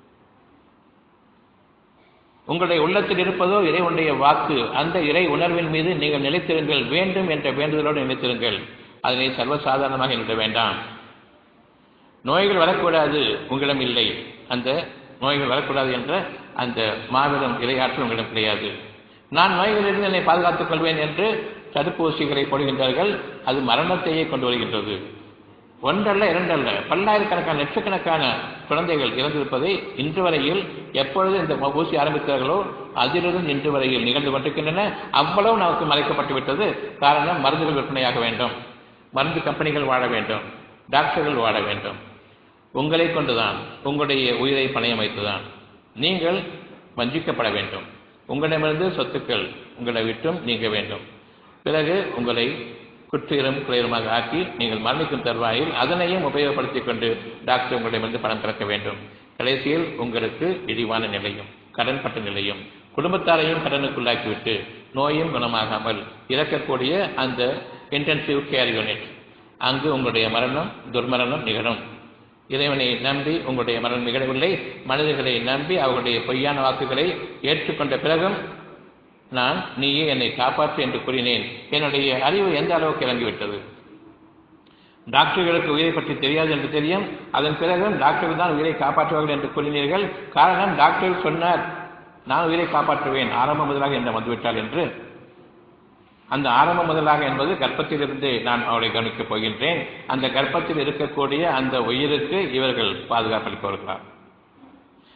உங்களுடைய உள்ளத்தில் இருப்பதோ இறைவனுடைய வாக்கு அந்த இறை உணர்வின் மீது நீங்கள் நிலைத்திருங்கள் வேண்டும் என்ற வேண்டுதலோடு நிலைத்திருங்கள் அதனை சர்வசாதாரணமாக எண்ணிட வேண்டாம் நோய்கள் வரக்கூடாது உங்களிடம் இல்லை அந்த நோய்கள் வரக்கூடாது என்ற அந்த மாபெரும் இரையாற்றல் உங்களிடம் கிடையாது நான் நோய்களிலிருந்து என்னை பாதுகாத்துக் கொள்வேன் என்று தடுப்பூசிகளை போடுகின்றார்கள் அது மரணத்தையே கொண்டு வருகின்றது ஒன்றல்ல இரண்டல்ல பல்லாயிரக்கணக்கான லட்சக்கணக்கான குழந்தைகள் இறந்திருப்பதை இன்று வரையில் எப்பொழுது இந்த ஊசி ஆரம்பித்தார்களோ அதிலிருந்து இன்று வரையில் நிகழ்ந்து கொண்டிருக்கின்றன அவ்வளவு நமக்கு மறைக்கப்பட்டு விட்டது காரணம் மருந்துகள் விற்பனையாக வேண்டும் மருந்து கம்பெனிகள் வாழ வேண்டும் டாக்டர்கள் வாழ வேண்டும் உங்களை கொண்டுதான் உங்களுடைய உயிரை பணையம் வைத்துதான் நீங்கள் வஞ்சிக்கப்பட வேண்டும் உங்களிடமிருந்து சொத்துக்கள் உங்களை விட்டும் நீங்க வேண்டும் பிறகு உங்களை குற்றீரம் குளிரமாக ஆக்கி நீங்கள் மரணிக்கும் தருவாயில் அதனையும் உபயோகப்படுத்திக் கொண்டு டாக்டர் உங்களிடமிருந்து பணம் கறக்க வேண்டும் கடைசியில் உங்களுக்கு இழிவான நிலையும் கடன்பட்ட நிலையும் குடும்பத்தாரையும் கடனுக்குள்ளாக்கிவிட்டு நோயும் குணமாகாமல் இறக்கக்கூடிய அந்த இன்டென்சிவ் கேர் யூனிட் அங்கு உங்களுடைய மரணம் துர்மரணம் நிகழும் இறைவனை நம்பி உங்களுடைய மரணம் நிகழவில்லை மனிதர்களை நம்பி அவர்களுடைய பொய்யான வாக்குகளை ஏற்றுக்கொண்ட பிறகும் நான் நீயே என்னை காப்பாற்று என்று கூறினேன் என்னுடைய அறிவு எந்த அளவுக்கு இறங்கிவிட்டது டாக்டர்களுக்கு உயிரை பற்றி தெரியாது என்று தெரியும் அதன் பிறகும் டாக்டர்கள் தான் உயிரை காப்பாற்றுவார்கள் என்று கூறினீர்கள் காரணம் டாக்டர் சொன்னார் நான் உயிரை காப்பாற்றுவேன் ஆரம்ப முதலாக என்ன வந்துவிட்டால் என்று அந்த ஆரம்ப முதலாக என்பது கர்ப்பத்திலிருந்து நான் அவளை கவனிக்கப் போகின்றேன் அந்த கர்ப்பத்தில் இருக்கக்கூடிய அந்த உயிருக்கு இவர்கள் பாதுகாப்பளிப்பவர்களா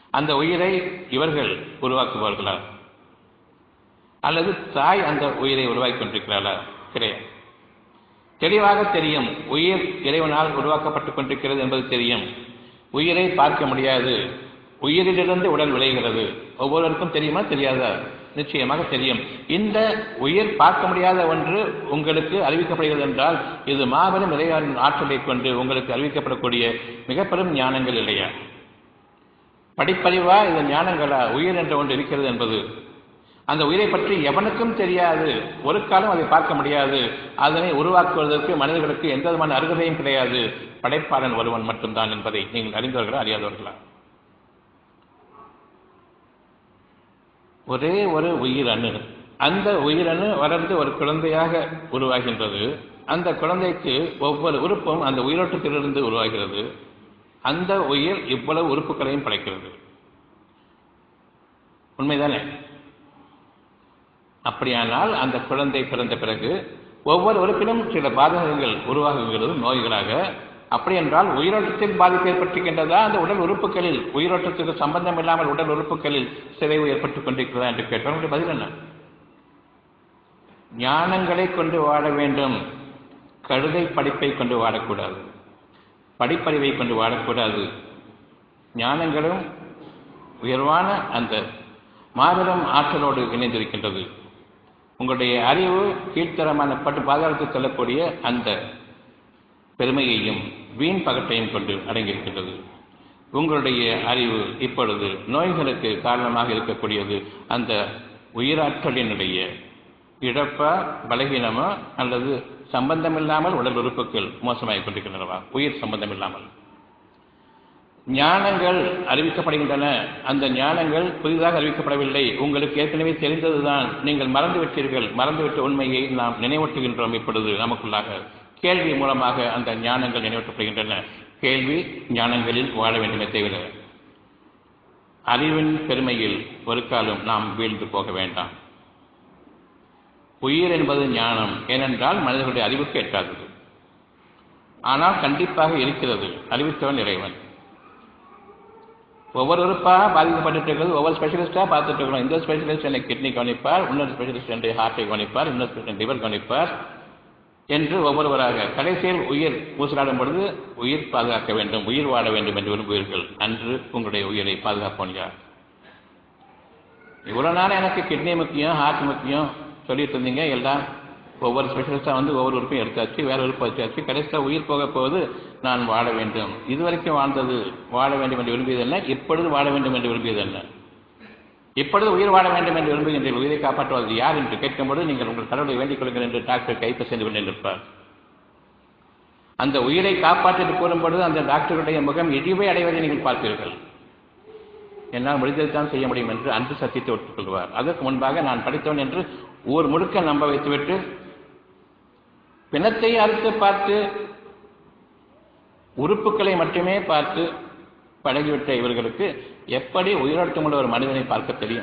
அந்த உயிரை இவர்கள் உருவாக்குவார்களா அல்லது தாய் அந்த உயிரை உருவாக்கி கொண்டிருக்கிறாளா கிடையாது தெளிவாக தெரியும் உயிர் இறைவனால் உருவாக்கப்பட்டுக் கொண்டிருக்கிறது என்பது தெரியும் உயிரை பார்க்க முடியாது உயிரிலிருந்து உடல் விளைகிறது ஒவ்வொருவருக்கும் தெரியுமா தெரியாதா நிச்சயமாக தெரியும் இந்த உயிர் பார்க்க முடியாத ஒன்று உங்களுக்கு அறிவிக்கப்படுகிறது என்றால் இது மாபெரும் இறைவனின் ஆற்றலை கொண்டு உங்களுக்கு அறிவிக்கப்படக்கூடிய மிக பெரும் ஞானங்கள் இல்லையா படிப்பறிவா இந்த ஞானங்களா உயிர் என்ற ஒன்று இருக்கிறது என்பது அந்த உயிரை பற்றி எவனுக்கும் தெரியாது ஒரு காலம் அதை பார்க்க முடியாது அதனை உருவாக்குவதற்கு மனிதர்களுக்கு எந்த விதமான அருகதையும் கிடையாது படைப்பாளன் ஒருவன் மட்டும்தான் என்பதை நீங்கள் அறிந்தவர்களா அறியாதவர்களா ஒரே ஒரு உயிரணு அந்த உயிரணு வளர்ந்து ஒரு குழந்தையாக உருவாகின்றது அந்த குழந்தைக்கு ஒவ்வொரு உறுப்பும் அந்த உயிரோட்டத்திலிருந்து உருவாகிறது அந்த உயிர் இவ்வளவு உறுப்புகளையும் படைக்கிறது உண்மைதானே அப்படியானால் அந்த குழந்தை பிறந்த பிறகு ஒவ்வொரு உறுப்பிலும் சில பாதகங்கள் உருவாகுகிறது நோய்களாக அப்படி என்றால் உயிரோட்டத்தில் பாதிப்பு ஏற்பட்டிருக்கின்றதா அந்த உடல் உறுப்புகளில் உயிரோட்டத்துக்கு சம்பந்தம் இல்லாமல் உடல் உறுப்புகளில் சிதைவு ஏற்பட்டுக் கொண்டிருக்கிறதா என்று கேட்டால் உங்களுடைய பதில் என்ன ஞானங்களை கொண்டு வாழ வேண்டும் கழுதை படிப்பை கொண்டு வாழக்கூடாது படிப்பறிவை கொண்டு வாழக்கூடாது ஞானங்களும் உயர்வான அந்த மாபெரும் ஆற்றலோடு இணைந்திருக்கின்றது உங்களுடைய அறிவு கீழ்த்தரமான பட்டு பாதாளத்தில் செல்லக்கூடிய அந்த பெருமையையும் வீண் பகட்டையும் கொண்டு அடங்கியிருக்கின்றது உங்களுடைய அறிவு இப்பொழுது நோய்களுக்கு காரணமாக இருக்கக்கூடியது அந்த உயிராற்றலினுடைய இழப்பா பலகீனமா அல்லது சம்பந்தமில்லாமல் உடல் உறுப்புகள் மோசமாகிக் கொண்டிருக்கின்றனவா உயிர் சம்பந்தமில்லாமல் ஞானங்கள் அறிவிக்கப்படுகின்றன அந்த ஞானங்கள் புதிதாக அறிவிக்கப்படவில்லை உங்களுக்கு ஏற்கனவே தெரிந்ததுதான் நீங்கள் மறந்துவிட்டீர்கள் மறந்துவிட்ட உண்மையை நாம் நினைவூட்டுகின்றோம் இப்பொழுது நமக்குள்ளாக கேள்வி மூலமாக அந்த ஞானங்கள் நினைவூட்டப்படுகின்றன கேள்வி ஞானங்களில் வாழ வேண்டுமே தவிர அறிவின் பெருமையில் ஒரு காலம் நாம் வீழ்ந்து போக வேண்டாம் உயிர் என்பது ஞானம் ஏனென்றால் மனிதர்களுடைய அறிவுக்கு எட்டாதது ஆனால் கண்டிப்பாக இருக்கிறது அறிவித்தவன் இறைவன் ஒவ்வொரு உறுப்பாக பாதிக்கப்பட்டு இருக்கிறது ஒவ்வொரு ஸ்பெஷலிஸ்டாக பார்த்துட்டு இருக்கணும் இந்த ஸ்பெஷலிஸ்ட் என்னை கிட்னி கவனிப்பார் இன்னொரு ஸ்பெஷலிஸ்ட் என்னுடைய ஹார்ட்டை கவனிப்பார் இன்னொரு ஸ்பெஷலிஸ்ட் லிவர் கவனிப்பார் என்று ஒவ்வொருவராக கடைசியில் உயிர் ஊசலாடும் பொழுது உயிர் பாதுகாக்க வேண்டும் உயிர் வாழ வேண்டும் என்று விரும்புவீர்கள் அன்று உங்களுடைய உயிரை பாதுகாப்போம் யார் இவ்வளோ நாள் எனக்கு கிட்னி முக்கியம் ஹார்ட் முக்கியம் சொல்லிட்டு இருந்தீங்க எல்லாம் ஒவ்வொரு ஸ்பெஷலிஸ்டாக வந்து ஒவ்வொரு உறுப்பையும் எடுத்தாச்சு வேற உறுப்பு வச்சாச்சு கடைசியாக உயிர் போக போவது நான் வாழ வேண்டும் இதுவரைக்கும் வாழ்ந்தது வாழ வேண்டும் என்று விரும்பியது என்ன இப்பொழுது வாழ வேண்டும் என்று விரும்பியது என்ன இப்பொழுது உயிர் வாழ வேண்டும் என்று விரும்புகின்றீர்கள் உயிரை காப்பாற்றுவது யார் என்று கேட்கும்போது நீங்கள் உங்கள் கடவுளை வேண்டிக் கொள்ளுங்கள் என்று டாக்டர் கைப்ப சென்று கொண்டிருப்பார் அந்த உயிரை காப்பாற்றிட்டு கூறும்பொழுது அந்த டாக்டருடைய முகம் இழிவை அடைவதை நீங்கள் பார்ப்பீர்கள் என்னால் முடிந்ததைத்தான் செய்ய முடியும் என்று அன்று சத்தியத்தை ஒத்துக்கொள்வார் அதற்கு முன்பாக நான் படித்தவன் என்று ஊர் முழுக்க நம்ப வைத்துவிட்டு பிணத்தை அறுத்து பார்த்து உறுப்புகளை மட்டுமே பார்த்து பழகிவிட்ட இவர்களுக்கு எப்படி உயிரோட்டமுள்ள ஒரு மனிதனை பார்க்க தெரியும்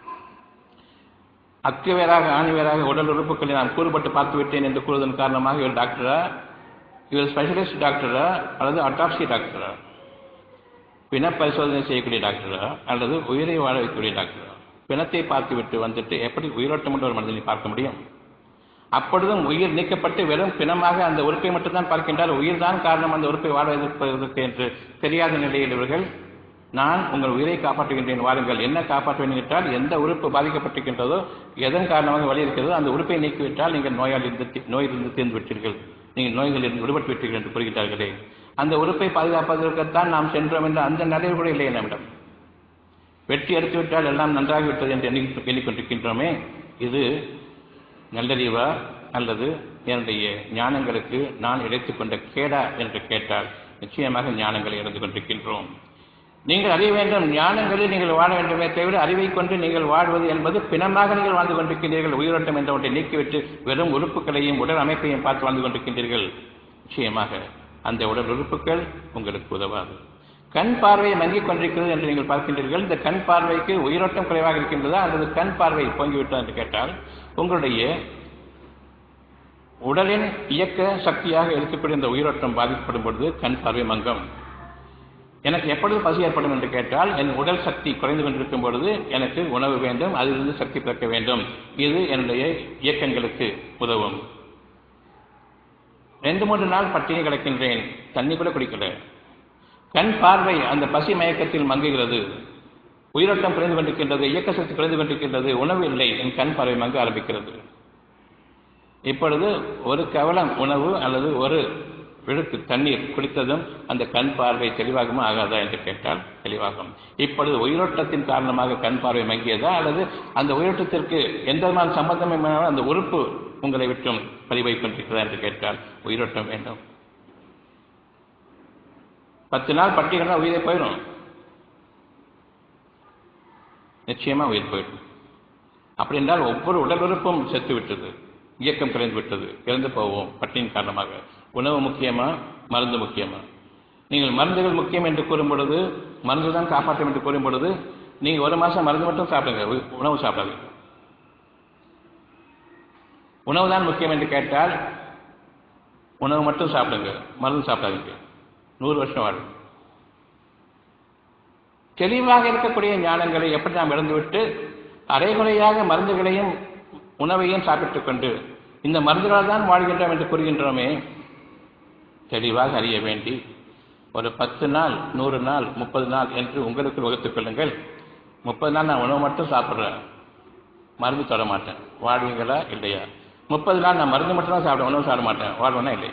அக்கு வேறாக ஆணி வேறாக உடல் உறுப்புகளை நான் கூறுபட்டு பார்த்து விட்டேன் என்று கூறுவதன் காரணமாக இவர் டாக்டரா இவர் ஸ்பெஷலிஸ்ட் டாக்டரா அல்லது அட்டாப்சி டாக்டரா பிண பரிசோதனை செய்யக்கூடிய டாக்டரா அல்லது உயிரை வாழ வைக்கக்கூடிய டாக்டரா பிணத்தை பார்த்துவிட்டு வந்துட்டு எப்படி உயிரோட்டமுள்ள ஒரு மனிதனை பார்க்க முடியும் அப்பொழுதும் உயிர் நீக்கப்பட்டு வெறும் பிணமாக அந்த உறுப்பை மட்டும்தான் பார்க்கின்றார் உயிர் தான் காரணம் அந்த உறுப்பை வாழ வைப்பதற்கு என்று தெரியாத நிலையில் இவர்கள் நான் உங்கள் உயிரை காப்பாற்றுகின்றேன் வாருங்கள் என்ன காப்பாற்ற வேண்டும் என்றால் எந்த உறுப்பு பாதிக்கப்பட்டிருக்கின்றதோ எதன் காரணமாக வழி இருக்கிறதோ அந்த உறுப்பை நீக்கிவிட்டால் நீங்கள் நோயால் இருந்து நோயிலிருந்து தீர்ந்து விட்டீர்கள் நீங்கள் நோய்களில் விடுபட்டு விட்டீர்கள் என்று கூறுகிறார்களே அந்த உறுப்பை பாதுகாப்பதற்குத்தான் நாம் சென்றோம் என்ற அந்த நிலையில் கூட இல்லை நம்மிடம் வெற்றி எடுத்துவிட்டால் எல்லாம் நன்றாகிவிட்டது என்று எண்ணி எண்ணிக்கொண்டிருக்கின்றோமே இது நல்லறிவா அல்லது என்னுடைய ஞானங்களுக்கு நான் இழைத்துக் கொண்ட கேடா என்று கேட்டால் நிச்சயமாக ஞானங்களை இழந்து கொண்டிருக்கின்றோம் நீங்கள் அறிய வேண்டும் ஞானங்களில் நீங்கள் வாழ வேண்டுமே தவிர அறிவை கொண்டு நீங்கள் வாழ்வது என்பது பிணமாக நீங்கள் வாழ்ந்து கொண்டிருக்கின்றீர்கள் உயிரோட்டம் என்ற ஒன்றை நீக்கிவிட்டு வெறும் உறுப்புகளையும் உடல் அமைப்பையும் பார்த்து வாழ்ந்து கொண்டிருக்கின்றீர்கள் நிச்சயமாக அந்த உடல் உறுப்புகள் உங்களுக்கு உதவாது கண் பார்வை மங்கிக் கொண்டிருக்கிறது என்று நீங்கள் பார்க்கின்றீர்கள் இந்த கண் பார்வைக்கு உயிரோட்டம் குறைவாக இருக்கின்றதா அல்லது கண் பார்வை போங்கிவிட்டதா என்று கேட்டால் உங்களுடைய உடலின் இயக்க சக்தியாக இருக்கக்கூடிய இந்த உயிரோட்டம் பாதிக்கப்படும் பொழுது கண் பார்வை மங்கம் எனக்கு எப்பொழுது பசி ஏற்படும் என்று கேட்டால் என் உடல் சக்தி குறைந்து கொண்டிருக்கும் பொழுது எனக்கு உணவு வேண்டும் அதிலிருந்து சக்தி பிறக்க வேண்டும் இது என்னுடைய இயக்கங்களுக்கு உதவும் ரெண்டு மூன்று நாள் பட்டினி கிடக்கின்றேன் தண்ணி கூட குடிக்கல கண் பார்வை அந்த பசி மயக்கத்தில் மங்குகிறது உயிரோட்டம் குறைந்து கொண்டிருக்கின்றது இயக்க சக்தி குறைந்து கொண்டிருக்கின்றது உணவு இல்லை என் கண் பார்வை மங்க ஆரம்பிக்கிறது இப்பொழுது ஒரு கவலம் உணவு அல்லது ஒரு விழுக்கு தண்ணீர் குடித்ததும் அந்த கண் பார்வை தெளிவாகுமா ஆகாதா என்று கேட்டால் தெளிவாகும் இப்பொழுது உயிரோட்டத்தின் காரணமாக கண் பார்வை மங்கியதா அல்லது அந்த உயிரோட்டத்திற்கு எந்த விதமான சம்பந்தமும் இல்லாமல் அந்த உறுப்பு உங்களை விட்டும் பதிவை கொண்டிருக்கிறதா என்று கேட்டால் உயிரோட்டம் வேண்டும் பத்து நாள் பட்டியல்னா உயிரை போயிடும் நிச்சயமா உயிர் போயிடும் அப்படி என்றால் ஒவ்வொரு உடல் உறுப்பும் செத்து விட்டது இயக்கம் குறைந்து விட்டது இறந்து போவோம் பட்டியின் காரணமாக உணவு முக்கியமா மருந்து முக்கியமா நீங்கள் மருந்துகள் முக்கியம் என்று கூறும் பொழுது மருந்து தான் காப்பாற்றும் என்று கூறும் பொழுது நீங்கள் ஒரு மாதம் மருந்து மட்டும் சாப்பிடுங்க உ- உணவு சாப்பிடாதீங்க உணவு தான் முக்கியம் என்று கேட்டால் உணவு மட்டும் சாப்பிடுங்க மருந்து சாப்பிடாதீங்க நூறு வருஷம் வாழும் தெளிவாக இருக்கக்கூடிய ஞானங்களை எப்படி நாம் இழந்துவிட்டு அரைகுறையாக மருந்துகளையும் உணவையும் சாப்பிட்டுக் கொண்டு இந்த மருந்துகளால் தான் வாழ்கின்றோம் என்று கூறுகின்றோமே தெளிவாக அறிய வேண்டி ஒரு பத்து நாள் நூறு நாள் முப்பது நாள் என்று உங்களுக்கு வகுத்துக் கொள்ளுங்கள் முப்பது நாள் நான் உணவு மட்டும் சாப்பிட்றேன் மருந்து தொட மாட்டேன் வாழ்வீங்களா இல்லையா முப்பது நாள் நான் மருந்து மட்டும் தான் சாப்பிடுவேன் உணவு சாப்பிட மாட்டேன் வாழ்வேனா இல்லையா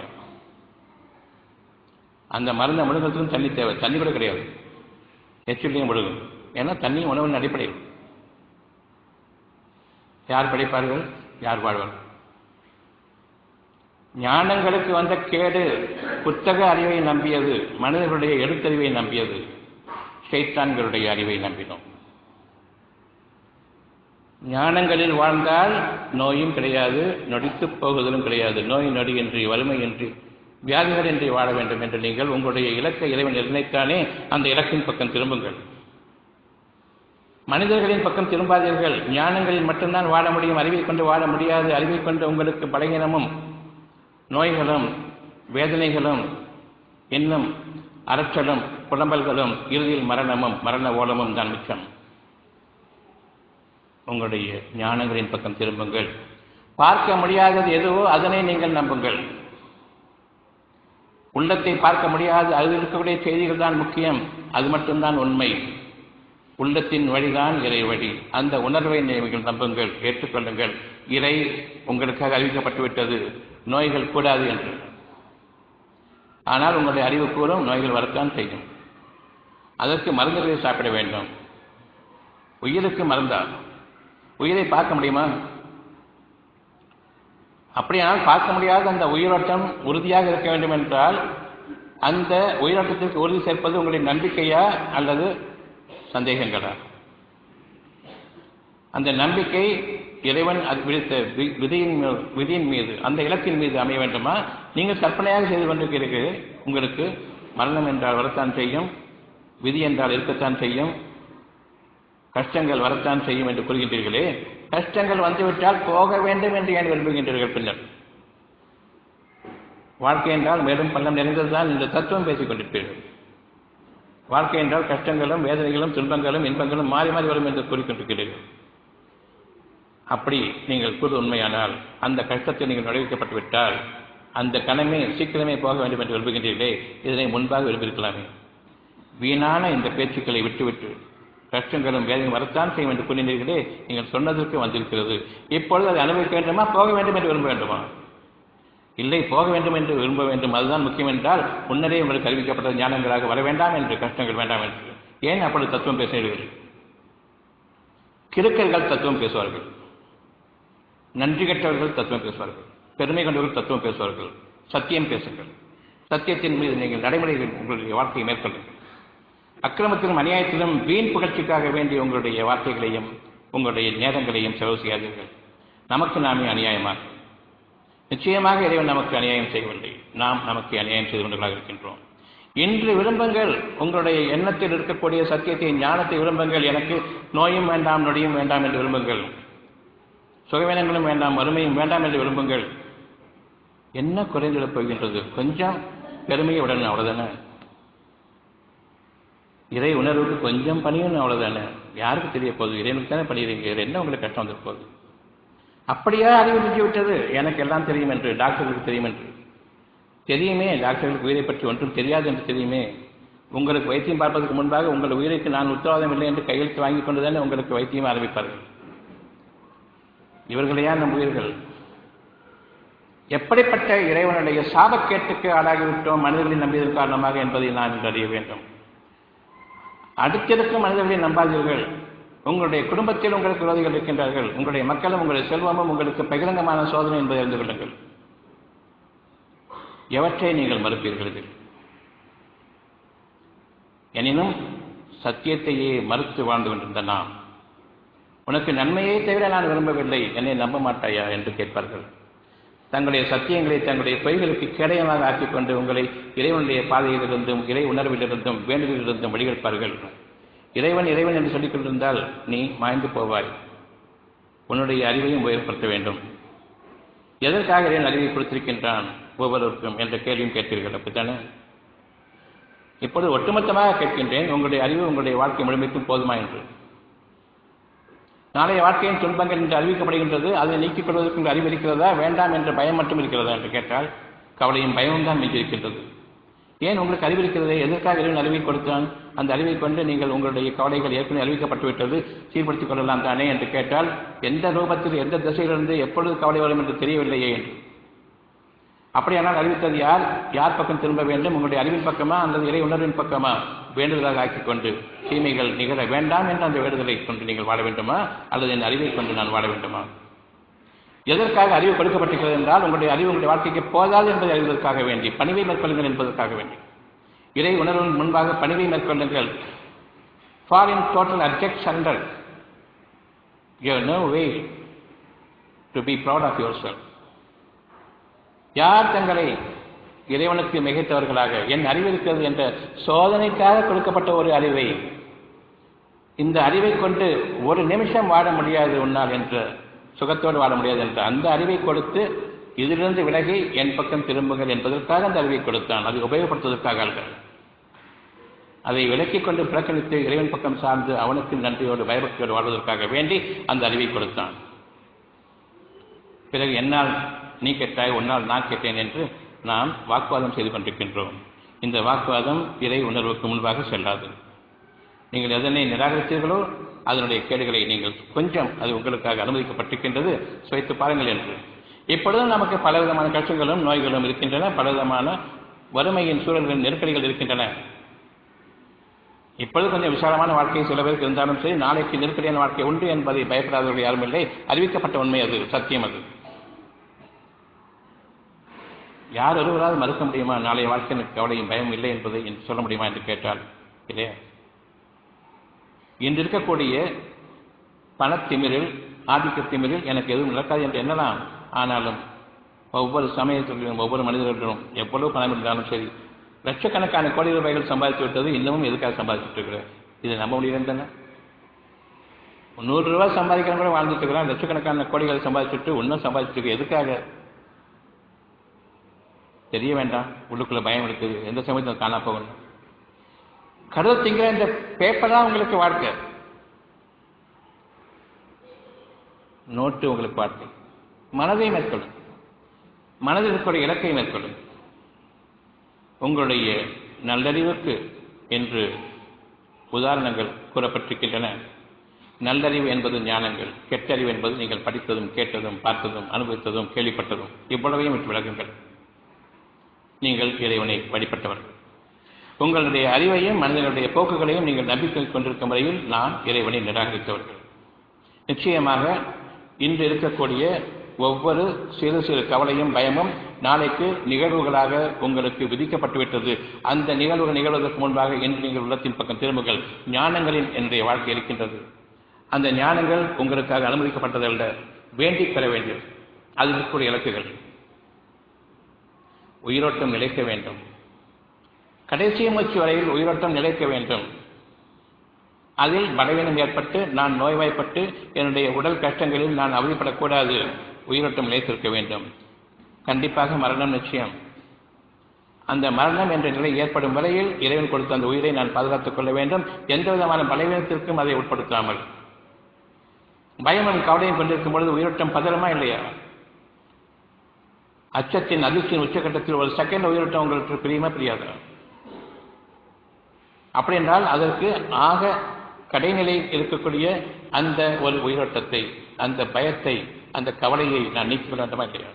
அந்த மருந்தை முழுங்கிறதுக்கும் தண்ணி தேவை தண்ணி கூட கிடையாது எச்சிலையும் முழுகும் ஏன்னா தண்ணி உணவின் அடிப்படையில் யார் படிப்பார்கள் யார் வாழ்வார்கள் ஞானங்களுக்கு வந்த கேடு புத்தக அறிவை நம்பியது மனிதர்களுடைய எழுத்தறிவை நம்பியது ஷைத்தான்களுடைய அறிவை நம்பினோம் ஞானங்களில் வாழ்ந்தால் நோயும் கிடையாது நொடித்துப் போகுதலும் கிடையாது நோய் நொடியின்றி வறுமையின்றி வியாதிகளின்றி வாழ வேண்டும் என்று நீங்கள் உங்களுடைய இலக்கை இறைவன் நிர்ணயித்தானே அந்த இலக்கின் பக்கம் திரும்புங்கள் மனிதர்களின் பக்கம் திரும்பாதீர்கள் ஞானங்களில் மட்டும்தான் வாழ முடியும் அறிவை கொண்டு வாழ முடியாது அறிவை கொண்டு உங்களுக்கு பலகீனமும் நோய்களும் வேதனைகளும் இன்னும் அரற்றலும் புலம்பல்களும் இறுதியில் மரணமும் மரண ஓலமும் தான் மிச்சம் உங்களுடைய ஞானங்களின் பக்கம் திரும்புங்கள் பார்க்க முடியாதது எதுவோ அதனை நீங்கள் நம்புங்கள் உள்ளத்தை பார்க்க முடியாது அதில் இருக்கக்கூடிய செய்திகள் தான் முக்கியம் அது மட்டும்தான் உண்மை உள்ளத்தின் வழிதான் இறை வழி அந்த உணர்வை நீங்கள் நம்புங்கள் ஏற்றுக்கொள்ளுங்கள் இறை உங்களுக்காக அறிவிக்கப்பட்டு விட்டது நோய்கள் கூடாது என்று ஆனால் உங்களுடைய அறிவு கூறும் நோய்கள் வரத்தான் செய்யும் அதற்கு மருந்துகளை சாப்பிட வேண்டும் உயிருக்கு மருந்தா உயிரை பார்க்க முடியுமா அப்படியானால் பார்க்க முடியாத அந்த உயிரோட்டம் உறுதியாக இருக்க வேண்டும் என்றால் அந்த உயிரோட்டத்திற்கு உறுதி சேர்ப்பது உங்களுடைய நம்பிக்கையா அல்லது சந்தேகங்களா அந்த நம்பிக்கை இறைவன் அது விடுத்த வி- விதியின் மீ- விதியின் மீது அந்த இலக்கின் மீது அமைய வேண்டுமா நீங்கள் கற்பனையாக செய்து கொண்டிருக்கிறீர்கள் உங்களுக்கு மரணம் என்றால் வரத்தான் செய்யும் விதி என்றால் இருக்கத்தான் செய்யும் கஷ்டங்கள் வரத்தான் செய்யும் என்று கூறுகின்றீர்களே கஷ்டங்கள் வந்துவிட்டால் போக வேண்டும் என்று ஏன் விரும்புகின்றீர்கள் பின்னர் வாழ்க்கை என்றால் மேலும் பள்ளம் நிறைந்ததுதான் இந்த தத்துவம் பேசிக் கொண்டிருப்பீர்கள் வாழ்க்கை என்றால் கஷ்டங்களும் வேதனைகளும் துன்பங்களும் இன்பங்களும் மாறி மாறி வரும் என்று கூறிக்கொண்டிருக்கிறீர்கள் அப்படி நீங்கள் கூறு உண்மையானால் அந்த கஷ்டத்தில் நீங்கள் நுழைவிக்கப்பட்டு விட்டால் அந்த கணமே சீக்கிரமே போக வேண்டும் என்று விரும்புகின்றீர்களே இதனை முன்பாக விரும்பியிருக்கலாமே வீணான இந்த பேச்சுக்களை விட்டுவிட்டு கஷ்டங்களும் வேதனையும் வரத்தான் செய்யும் என்று கூறினீர்களே நீங்கள் சொன்னதற்கு வந்திருக்கிறது இப்பொழுது அதை அனுபவிக்க வேண்டுமா போக வேண்டும் என்று விரும்ப வேண்டுமா இல்லை போக வேண்டும் என்று விரும்ப வேண்டும் அதுதான் முக்கியம் என்றால் முன்னரே உங்களுக்கு அறிவிக்கப்பட்ட ஞானங்களாக வர வேண்டாம் என்று கஷ்டங்கள் வேண்டாம் என்று ஏன் அப்பொழுது தத்துவம் பேசுகிறீர்கள் கிறுக்கர்கள் தத்துவம் பேசுவார்கள் நன்றி கெட்டவர்கள் தத்துவம் பேசுவார்கள் பெருமை கொண்டவர்கள் தத்துவம் பேசுவார்கள் சத்தியம் பேசுங்கள் சத்தியத்தின் மீது நீங்கள் நடைமுறைகள் உங்களுடைய வாழ்க்கையை மேற்கொள்ளுங்கள் அக்கிரமத்திலும் அநியாயத்திலும் வீண் புகழ்ச்சிக்காக வேண்டிய உங்களுடைய வார்த்தைகளையும் உங்களுடைய நேரங்களையும் செலவு செய்யாதீர்கள் நமக்கு நாமே அநியாயமாக நிச்சயமாக இறைவன் நமக்கு அநியாயம் செய்யவில்லை நாம் நமக்கு அநியாயம் செய்து கொண்டவர்களாக இருக்கின்றோம் இன்று விரும்புங்கள் உங்களுடைய எண்ணத்தில் இருக்கக்கூடிய சத்தியத்தை ஞானத்தை விரும்புங்கள் எனக்கு நோயும் வேண்டாம் நொடியும் வேண்டாம் என்று விரும்புங்கள் சுகவேனங்களும் வேண்டாம் வறுமையும் வேண்டாம் என்று விரும்புங்கள் என்ன குறைந்துவிடப் போகின்றது கொஞ்சம் பெருமையை விடணும் அவ்வளவுதானே இறை உணர்வுக்கு கொஞ்சம் பணியணும் அவ்வளவுதானே யாருக்கு தெரிய போகுது இறைவனுக்கு தானே பணியுறீங்க இது என்ன உங்களுக்கு கஷ்டம் வந்துட்டு போகுது அப்படியா அறிவு நின்று விட்டது எனக்கு எல்லாம் தெரியும் என்று டாக்டர்களுக்கு தெரியும் என்று தெரியுமே டாக்டர்களுக்கு உயிரை பற்றி ஒன்றும் தெரியாது என்று தெரியுமே உங்களுக்கு வைத்தியம் பார்ப்பதற்கு முன்பாக உங்கள் உயிருக்கு நான் உத்தரவாதம் இல்லை என்று கையெழுத்து வாங்கி கொண்டுதானே உங்களுக்கு வைத்தியம் ஆரம்பிப்பார்கள் இவர்களையா நம்புவீர்கள் எப்படிப்பட்ட இறைவனுடைய சாபக்கேட்டுக்கு ஆளாகிவிட்டோம் மனிதர்களை நம்பியதன் காரணமாக என்பதை நான் இன்று அறிய வேண்டும் அடுத்திருக்கும் மனிதர்களை நம்பாதீர்கள் உங்களுடைய குடும்பத்தில் உங்களுக்கு விரோதிகள் இருக்கின்றார்கள் உங்களுடைய மக்களும் உங்களுடைய செல்வமும் உங்களுக்கு பகிரங்கமான சோதனை என்பதை அறிந்து கொள்ளுங்கள் எவற்றை நீங்கள் மறுப்பீர்கள் இதில் எனினும் சத்தியத்தையே மறுத்து வாழ்ந்து கொண்டிருந்த நாம் உனக்கு நன்மையை தவிர நான் விரும்பவில்லை என்னை நம்ப மாட்டாயா என்று கேட்பார்கள் தங்களுடைய சத்தியங்களை தங்களுடைய பொய்களுக்கு கேடயமாக ஆக்கிக்கொண்டு உங்களை இறைவனுடைய பாதையிலிருந்தும் இறை உணர்விலிருந்தும் வேண்டுதலிலிருந்தும் வழிகெடுப்பார்கள் இறைவன் இறைவன் என்று சொல்லிக் கொண்டிருந்தால் நீ மாய்ந்து போவாய் உன்னுடைய அறிவையும் உயர்படுத்த வேண்டும் எதற்காக இறைவன் அறிவை கொடுத்திருக்கின்றான் ஒவ்வொருவருக்கும் என்ற கேள்வியும் கேட்பீர்கள் அப்படித்தானே இப்பொழுது ஒட்டுமொத்தமாக கேட்கின்றேன் உங்களுடைய அறிவு உங்களுடைய வாழ்க்கை முழுமைக்கும் போதுமா என்று நாளைய வாழ்க்கையின் துன்பங்கள் என்று அறிவிக்கப்படுகின்றது அதை நீக்கிக் கொள்வதற்கு அறிவு இருக்கிறதா வேண்டாம் என்ற பயம் மட்டும் இருக்கிறதா என்று கேட்டால் கவலையும் பயமும் தான் மிஞ்சி இருக்கின்றது ஏன் உங்களுக்கு அறிவு இருக்கிறதே எதற்காக இறைவன் அறிவை கொடுத்தான் அந்த அறிவை கொண்டு நீங்கள் உங்களுடைய கவலைகள் ஏற்கனவே அறிவிக்கப்பட்டு விட்டது சீர்படுத்திக் கொள்ளலாம் தானே என்று கேட்டால் எந்த ரூபத்தில் எந்த திசையிலிருந்து எப்பொழுது கவலை வரும் என்று தெரியவில்லையே என்று அப்படியானால் அறிவித்தது யார் யார் பக்கம் திரும்ப வேண்டும் உங்களுடைய அறிவின் பக்கமா அல்லது இறை உணர்வின் பக்கமா வேண்டுதலாக ஆக்கிக் கொண்டு தீமைகள் நிகழ வேண்டாம் என்ற அந்த வேண்டுதலை கொண்டு நீங்கள் வாழ வேண்டுமா அல்லது என் அறிவை கொண்டு நான் வாழ வேண்டுமா எதற்காக அறிவு கொடுக்கப்பட்டிருக்கிறது என்றால் உங்களுடைய அறிவு உங்களுடைய வாழ்க்கைக்கு போதாது என்பதை அறிவதற்காக வேண்டி பணிவை மேற்கொள்ளுங்கள் என்பதற்காக வேண்டி இறை உணர்வின் முன்பாக பணிவை மேற்கொள்ளுங்கள் for in total abject surrender you no way to be proud of yourself யார் தங்களை இறைவனுக்கு மிகைத்தவர்களாக என் அறிவு இருக்கிறது என்ற சோதனைக்காக கொடுக்கப்பட்ட ஒரு அறிவை இந்த அறிவை கொண்டு ஒரு நிமிஷம் வாழ முடியாது உன்னால் என்ற சுகத்தோடு வாழ முடியாது என்ற அந்த அறிவை கொடுத்து இதிலிருந்து விலகி என் பக்கம் திரும்புங்கள் என்பதற்காக அந்த அறிவை கொடுத்தான் அதை உபயோகப்படுத்துவதற்காக அல்ல அதை விலக்கிக் கொண்டு புறக்கணித்து இறைவன் பக்கம் சார்ந்து அவனுக்கு நன்றியோடு பயபக்தியோடு வாழ்வதற்காக வேண்டி அந்த அறிவை கொடுத்தான் பிறகு என்னால் நீ கேட்டாய் உன்னால் நான் கேட்டேன் என்று நாம் வாக்குவாதம் செய்து கொண்டிருக்கின்றோம் இந்த வாக்குவாதம் இறை உணர்வுக்கு முன்பாக செல்லாது நீங்கள் எதனை நிராகரித்தீர்களோ அதனுடைய கேடுகளை நீங்கள் கொஞ்சம் அது உங்களுக்காக அனுமதிக்கப்பட்டிருக்கின்றது சுவைத்து பாருங்கள் என்று இப்பொழுதும் நமக்கு பலவிதமான கஷ்டங்களும் நோய்களும் இருக்கின்றன பலவிதமான வறுமையின் சூழல்களின் நெருக்கடிகள் இருக்கின்றன இப்பொழுது கொஞ்சம் விசாலமான வாழ்க்கை சில பேருக்கு இருந்தாலும் சரி நாளைக்கு நெருக்கடியான வாழ்க்கை உண்டு என்பதை பயப்படாதவர்கள் யாரும் இல்லை அறிவிக்கப்பட்ட உண்மை அது சத்தியம் அது யார் ஒருவரால் மறுக்க முடியுமா நாளைய வாழ்க்கையின் கவலையும் பயம் இல்லை என்பதை சொல்ல முடியுமா என்று கேட்டால் இல்லையா இன்று இருக்கக்கூடிய பணத்திமிரில் ஆதிக்க திமிரில் எனக்கு எதுவும் நடக்காது என்று எண்ணலாம் ஆனாலும் ஒவ்வொரு சமயத்திலும் ஒவ்வொரு மனிதர்களும் எவ்வளவு பணம் இருந்தாலும் சரி லட்சக்கணக்கான கோடி ரூபாய்கள் சம்பாதித்து விட்டது இன்னமும் எதுக்காக சம்பாதிச்சுட்டு இருக்கிறேன் இதை நம்ப முடியல தானே நூறு ரூபாய் சம்பாதிக்கிறவங்க கூட வாழ்ந்துட்டு இருக்கிறான் லட்சக்கணக்கான கோடிகளை சம்பாதிச்சுட்டு இன்னும் சம்பாதிச்சுட்டு இருக்கு எதுக்காக தெரிய வேண்டாம் உள்ளுக்குள்ள பயம் இருக்குது எந்த சமயத்தில் காணா போகணும் கடவுள் திங்கிற இந்த பேப்பர் தான் உங்களுக்கு வாழ்க்கை நோட்டு உங்களுக்கு வாழ்க்கை மனதை மேற்கொள்ளும் மனதில் இருக்கக்கூடிய இலக்கை மேற்கொள்ளும் உங்களுடைய நல்லறிவுக்கு என்று உதாரணங்கள் கூறப்பட்டிருக்கின்றன நல்லறிவு என்பது ஞானங்கள் கெட்டறிவு என்பது நீங்கள் படித்ததும் கேட்டதும் பார்த்ததும் அனுபவித்ததும் கேள்விப்பட்டதும் இவ்வளவையும் விட்டு விலகுங்கள் நீங்கள் இறைவனை வழிபட்டவர்கள் உங்களுடைய அறிவையும் மனிதனுடைய போக்குகளையும் நீங்கள் நம்பிக்கை கொண்டிருக்கும் வரையில் நாம் இறைவனை நிராகரித்தவர்கள் நிச்சயமாக இன்று இருக்கக்கூடிய ஒவ்வொரு சிறு சிறு கவலையும் பயமும் நாளைக்கு நிகழ்வுகளாக உங்களுக்கு விதிக்கப்பட்டுவிட்டது அந்த நிகழ்வுகள் நிகழ்வதற்கு முன்பாக இன்று நீங்கள் உள்ளத்தின் பக்கம் திரும்புங்கள் ஞானங்களின் என்னுடைய வாழ்க்கை இருக்கின்றது அந்த ஞானங்கள் உங்களுக்காக அனுமதிக்கப்பட்டதல்ல வேண்டிப் பெற வேண்டியது அதில் இருக்கக்கூடிய இலக்குகள் உயிரோட்டம் நிலைக்க வேண்டும் கடைசி மூச்சு வரையில் உயிரோட்டம் நிலைக்க வேண்டும் அதில் பலவீனம் ஏற்பட்டு நான் நோய்வாய்ப்பட்டு என்னுடைய உடல் கஷ்டங்களில் நான் அவதிப்படக்கூடாது உயிரோட்டம் நிலைத்திருக்க வேண்டும் கண்டிப்பாக மரணம் நிச்சயம் அந்த மரணம் என்ற நிலை ஏற்படும் வரையில் இறைவன் கொடுத்த அந்த உயிரை நான் பாதுகாத்துக் கொள்ள வேண்டும் எந்த விதமான பலவீனத்திற்கும் அதை உட்படுத்தாமல் பயமும் கவலையும் கொண்டிருக்கும் பொழுது உயிரோட்டம் பதறமா இல்லையா அச்சத்தின் அதிர்ச்சியின் உச்சகட்டத்தில் ஒரு செகண்ட் உயிரோட்டம் உங்களுக்கு பிரியுமா பிரியாதா அப்படி என்றால் அதற்கு ஆக கடைநிலையில் இருக்கக்கூடிய அந்த ஒரு உயிரோட்டத்தை அந்த பயத்தை அந்த கவலையை நான் நீக்கிக் கொள்ள வேண்டுமா இல்லையா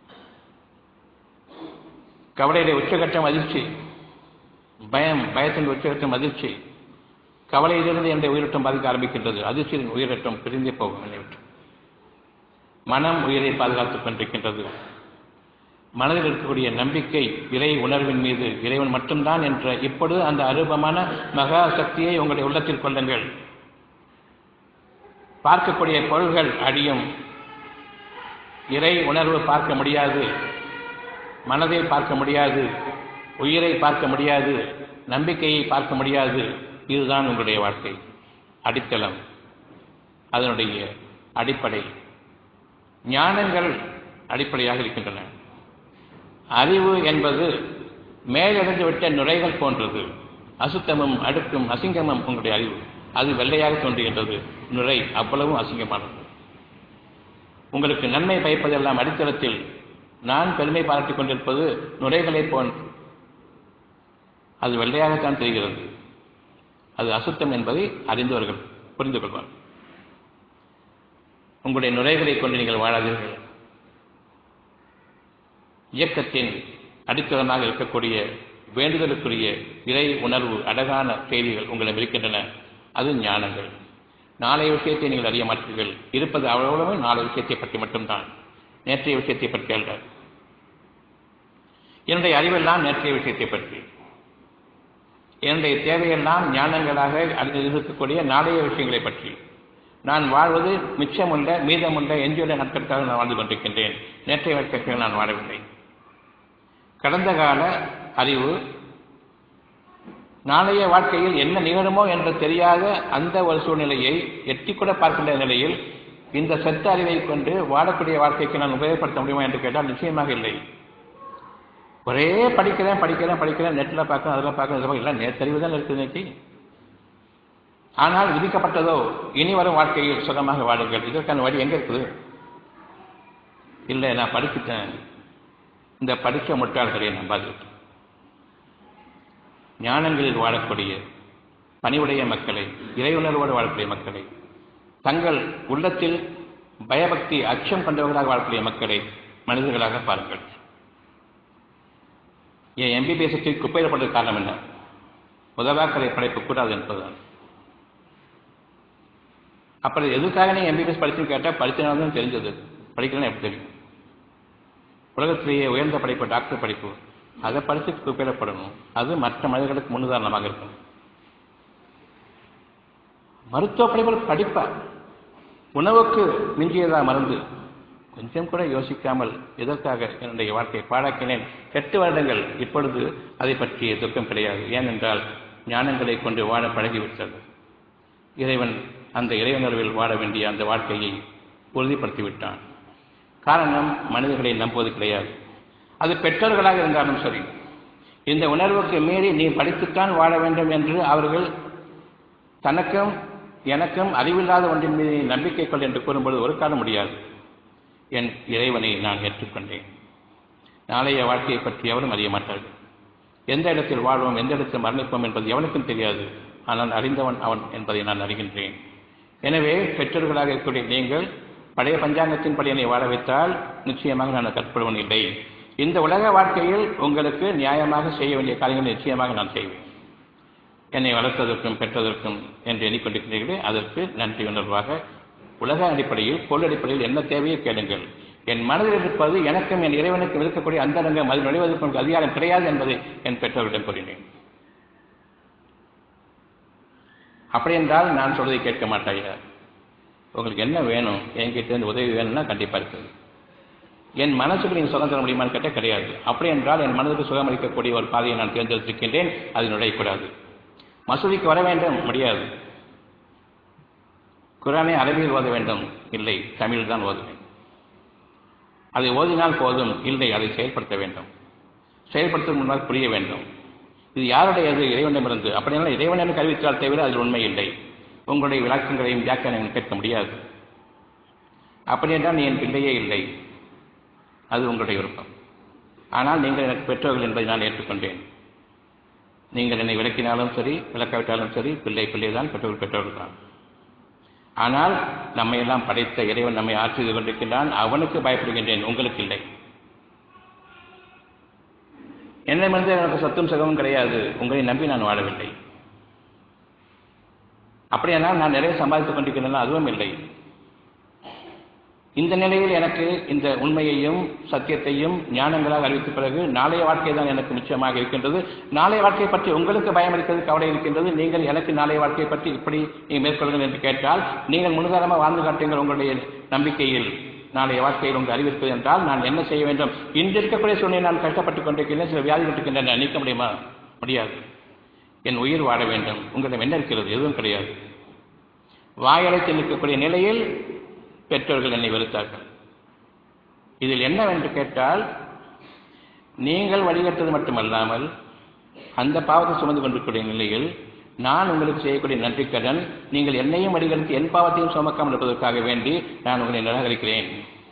கவலையிலே உச்சகட்டம் அதிர்ச்சி பயம் பயத்தின் உச்சகட்டம் அதிர்ச்சி கவலையிலிருந்து என்ற உயிரோட்டம் பாதிக்க ஆரம்பிக்கின்றது அதிர்ச்சியின் உயிரோட்டம் பிரிந்தே போகும் என்னை விட்டு மனம் உயிரை பாதுகாத்துக் கொண்டிருக்கின்றது மனதில் இருக்கக்கூடிய நம்பிக்கை இறை உணர்வின் மீது இறைவன் மட்டும்தான் என்ற இப்பொழுது அந்த அரூபமான மகா சக்தியை உங்களுடைய உள்ளத்தில் கொள்ளுங்கள் பார்க்கக்கூடிய பொருள்கள் அடியும் இறை உணர்வு பார்க்க முடியாது மனதை பார்க்க முடியாது உயிரை பார்க்க முடியாது நம்பிக்கையை பார்க்க முடியாது இதுதான் உங்களுடைய வாழ்க்கை அடித்தளம் அதனுடைய அடிப்படை ஞானங்கள் அடிப்படையாக இருக்கின்றன அறிவு என்பது மேலடைந்து விட்ட நுரைகள் போன்றது அசுத்தமும் அடுக்கும் அசிங்கமும் உங்களுடைய அறிவு அது வெள்ளையாக தோன்றுகின்றது நுரை அவ்வளவும் அசிங்கமானது உங்களுக்கு நன்மை பயப்பதெல்லாம் அடித்தளத்தில் நான் பெருமை பாராட்டிக் கொண்டிருப்பது நுரைகளை போன்று அது வெள்ளையாகத்தான் தெரிகிறது அது அசுத்தம் என்பதை அறிந்தவர்கள் புரிந்து கொள்வார் உங்களுடைய நுரைகளை கொண்டு நீங்கள் வாழாதீர்கள் இயக்கத்தின் அடித்தளமாக இருக்கக்கூடிய வேண்டுதலுக்குரிய இறை உணர்வு அழகான செய்திகள் உங்களிடம் இருக்கின்றன அது ஞானங்கள் நாளைய விஷயத்தை நீங்கள் அறிய மாட்டீர்கள் இருப்பது அவ்வளவு நாளைய விஷயத்தை பற்றி மட்டும்தான் நேற்றைய விஷயத்தை பற்றி அல்ல என்னுடைய அறிவெல்லாம் நேற்றைய விஷயத்தை பற்றி என்னுடைய தேவையெல்லாம் ஞானங்களாக இருக்கக்கூடிய நாளைய விஷயங்களை பற்றி நான் வாழ்வது மிச்சமுள்ள மீதமுள்ள எஞ்சியுள்ள நாட்களுக்காக நான் வாழ்ந்து கொண்டிருக்கின்றேன் நேற்றைய வாழ்க்கைக்காக நான் வாழவில்லை கடந்த கால அறிவு நாளைய வாழ்க்கையில் என்ன நிகழுமோ என்று தெரியாத அந்த ஒரு சூழ்நிலையை எட்டிக்கூட பார்க்கின்ற நிலையில் இந்த சத்த அறிவை கொண்டு வாழக்கூடிய வாழ்க்கைக்கு நான் உபயோகப்படுத்த முடியுமா என்று கேட்டால் நிச்சயமாக இல்லை ஒரே படிக்கிறேன் படிக்கிறேன் படிக்கிறேன் நெட்டில் பார்க்கறேன் அதில் பார்க்கறேன் எல்லாம் நேற்றறிவு தான் இருக்குது இன்னைக்கு ஆனால் விதிக்கப்பட்டதோ இனி வரும் வாழ்க்கையில் சுகமாக வாழுங்கள் இதற்கான வழி எங்கே இருக்குது இல்லை நான் படிச்சுட்டேன் இந்த படித்த முட்டாள்களை நம்பாது ஞானங்களில் வாழக்கூடிய பணிவுடைய மக்களை இறையுணர்வோடு வாழக்கூடிய மக்களை தங்கள் உள்ளத்தில் பயபக்தி அச்சம் கொண்டவர்களாக வாழக்கூடிய மக்களை மனிதர்களாக பாருங்கள் என் எம்பிபிஎஸ்க்கு குப்பையில் போட்டது காரணம் என்ன முதலாக்கரை படைப்பு கூடாது என்பதுதான் அப்புறம் எதுக்காக நீ எம்பிபிஎஸ் படிச்சுன்னு கேட்டால் படித்தனால்தான் தெரிஞ்சது படிக்கலன்னு எப்படி தெரியும் உலகத்திலேயே உயர்ந்த படிப்பு டாக்டர் படிப்பு அதை படித்து குப்பையிடப்படணும் அது மற்ற மனிதர்களுக்கு முன்னுதாரணமாக இருக்கும் மருத்துவ படிப்புகள் படிப்பா உணவுக்கு மிஞ்சியதா மருந்து கொஞ்சம் கூட யோசிக்காமல் எதற்காக என்னுடைய வாழ்க்கையை பாழாக்கினேன் எட்டு வருடங்கள் இப்பொழுது அதை பற்றிய துக்கம் கிடையாது ஏனென்றால் ஞானங்களை கொண்டு வாழ பழகிவிட்டது இறைவன் அந்த இறைவனர்வில் வாழ வேண்டிய அந்த வாழ்க்கையை உறுதிப்படுத்திவிட்டான் காரணம் மனிதர்களை நம்புவது கிடையாது அது பெற்றோர்களாக இருந்தாலும் சரி இந்த உணர்வுக்கு மீறி நீ படித்துத்தான் வாழ வேண்டும் என்று அவர்கள் தனக்கும் எனக்கும் அறிவில்லாத ஒன்றின் மீது நம்பிக்கை கொள் என்று கூறும்போது ஒரு காலம் முடியாது என் இறைவனை நான் ஏற்றுக்கொண்டேன் நாளைய வாழ்க்கையை பற்றி எவரும் அறிய மாட்டார்கள் எந்த இடத்தில் வாழ்வோம் எந்த இடத்தில் மரணிப்போம் என்பது எவனுக்கும் தெரியாது ஆனால் அறிந்தவன் அவன் என்பதை நான் அறிகின்றேன் எனவே பெற்றோர்களாக இருக்கக்கூடிய நீங்கள் பழைய பஞ்சாங்கத்தின் படி என்னை வாழ வைத்தால் நிச்சயமாக நான் கற்படுவன் இல்லை இந்த உலக வாழ்க்கையில் உங்களுக்கு நியாயமாக செய்ய வேண்டிய காரியங்களை நிச்சயமாக நான் செய்வேன் என்னை வளர்த்ததற்கும் பெற்றதற்கும் என்று எண்ணிக்கொண்டிருக்கிறீர்களே அதற்கு நன்றி உணர்வாக உலக அடிப்படையில் பொருள் அடிப்படையில் என்ன தேவையோ கேளுங்கள் என் மனதில் இருப்பது எனக்கும் என் இறைவனுக்கும் இருக்கக்கூடிய அந்தரங்கம் அதில் நுழைவதற்கு எனக்கு அதிகாரம் கிடையாது என்பதை என் பெற்றோரிடம் கூறினேன் அப்படி என்றால் நான் சொல்வதை கேட்க மாட்டாயா உங்களுக்கு என்ன வேணும் என்கிட்ட இருந்து உதவி வேணும்னா கண்டிப்பாக இருக்குது என் மனசுக்கு நீங்கள் சுகம் தர முடியுமான்னு கேட்டால் கிடையாது அப்படி என்றால் என் மனதுக்கு சுகம் அளிக்கக்கூடிய ஒரு பாதையை நான் தேர்ந்தெடுத்திருக்கின்றேன் அது நுழையக்கூடாது மசூதிக்கு வர வேண்டும் முடியாது குரானை அரபியில் ஓத வேண்டும் இல்லை தமிழ் தான் ஓதுவேன் அதை ஓதினால் போதும் இல்லை அதை செயல்படுத்த வேண்டும் செயல்படுத்தும் முன்பாக புரிய வேண்டும் இது யாருடையது இறைவனிடமிருந்து அப்படியெல்லாம் இறைவன் எனக்கு அறிவித்தால் தவிர அதில் உண்மை இல்லை உங்களுடைய விளக்கங்களையும் வியாக்கியானங்களையும் கேட்க முடியாது அப்படி என்றால் நீ என் பிள்ளையே இல்லை அது உங்களுடைய விருப்பம் ஆனால் நீங்கள் எனக்கு பெற்றோர்கள் என்பதை நான் ஏற்றுக்கொண்டேன் நீங்கள் என்னை விளக்கினாலும் சரி விளக்காவிட்டாலும் சரி பிள்ளை பிள்ளை தான் பெற்றோர்கள் பெற்றோர்கள் தான் ஆனால் நம்மை எல்லாம் படைத்த இறைவன் நம்மை ஆட்சி செய்து கொண்டிருக்கின்றான் அவனுக்கு பயப்படுகின்றேன் உங்களுக்கு இல்லை என்னிடமிருந்து எனக்கு சொத்தும் சுகமும் கிடையாது உங்களை நம்பி நான் வாழவில்லை அப்படியானால் நான் நிறைய சம்பாதித்துக் கொண்டிருக்கிறேன் அதுவும் இல்லை இந்த நிலையில் எனக்கு இந்த உண்மையையும் சத்தியத்தையும் ஞானங்களாக அறிவித்த பிறகு நாளைய வாழ்க்கை தான் எனக்கு நிச்சயமாக இருக்கின்றது நாளைய வாழ்க்கையை பற்றி உங்களுக்கு பயம் இருக்கிறது கவலை இருக்கின்றது நீங்கள் எனக்கு நாளைய வாழ்க்கையை பற்றி இப்படி நீங்கள் மேற்கொள்ளுங்கள் என்று கேட்டால் நீங்கள் முன்னுதாரணமாக வாழ்ந்து காட்டுங்கள் உங்களுடைய நம்பிக்கையில் நாளைய வாழ்க்கையில் உங்கள் அறிவிப்பது என்றால் நான் என்ன செய்ய வேண்டும் இன்று இருக்கக்கூடிய சூழ்நிலை நான் கஷ்டப்பட்டுக் கொண்டிருக்கிறேன் சில வியாதிகள் இருக்கின்றன நீக்க முடியுமா முடியாது என் உயிர் வாழ வேண்டும் உங்களிடம் என்ன இருக்கிறது எதுவும் கிடையாது வாயடைத்து நிற்கக்கூடிய நிலையில் பெற்றோர்கள் என்னை வெறுத்தார்கள் இதில் என்னவென்று கேட்டால் நீங்கள் வழிகட்டது மட்டுமல்லாமல் அந்த பாவத்தை சுமந்து கொண்டிருக்கூடிய நிலையில் நான் உங்களுக்கு செய்யக்கூடிய நன்றி கடன் நீங்கள் என்னையும் வழிகெடுத்து என் பாவத்தையும் சுமக்காமல் இருப்பதற்காக வேண்டி நான் உங்களை நிராகரிக்கிறேன்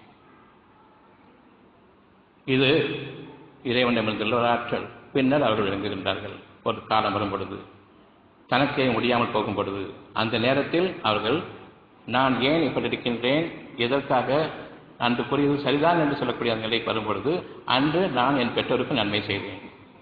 இது இறைவனிடமிருந்துள்ள ஒரு ஆற்றல் பின்னர் அவர்கள் விளங்குகின்றார்கள் ஒரு காலம் வரும் பொழுது தனக்கே முடியாமல் போகும் பொழுது அந்த நேரத்தில் அவர்கள் நான் ஏன் இப்படி இருக்கின்றேன் எதற்காக அன்று கூறியது சரிதான் என்று சொல்லக்கூடிய அந்த நிலைக்கு வரும்பொழுது அன்று நான் என் பெற்றோருக்கு நன்மை செய்தேன்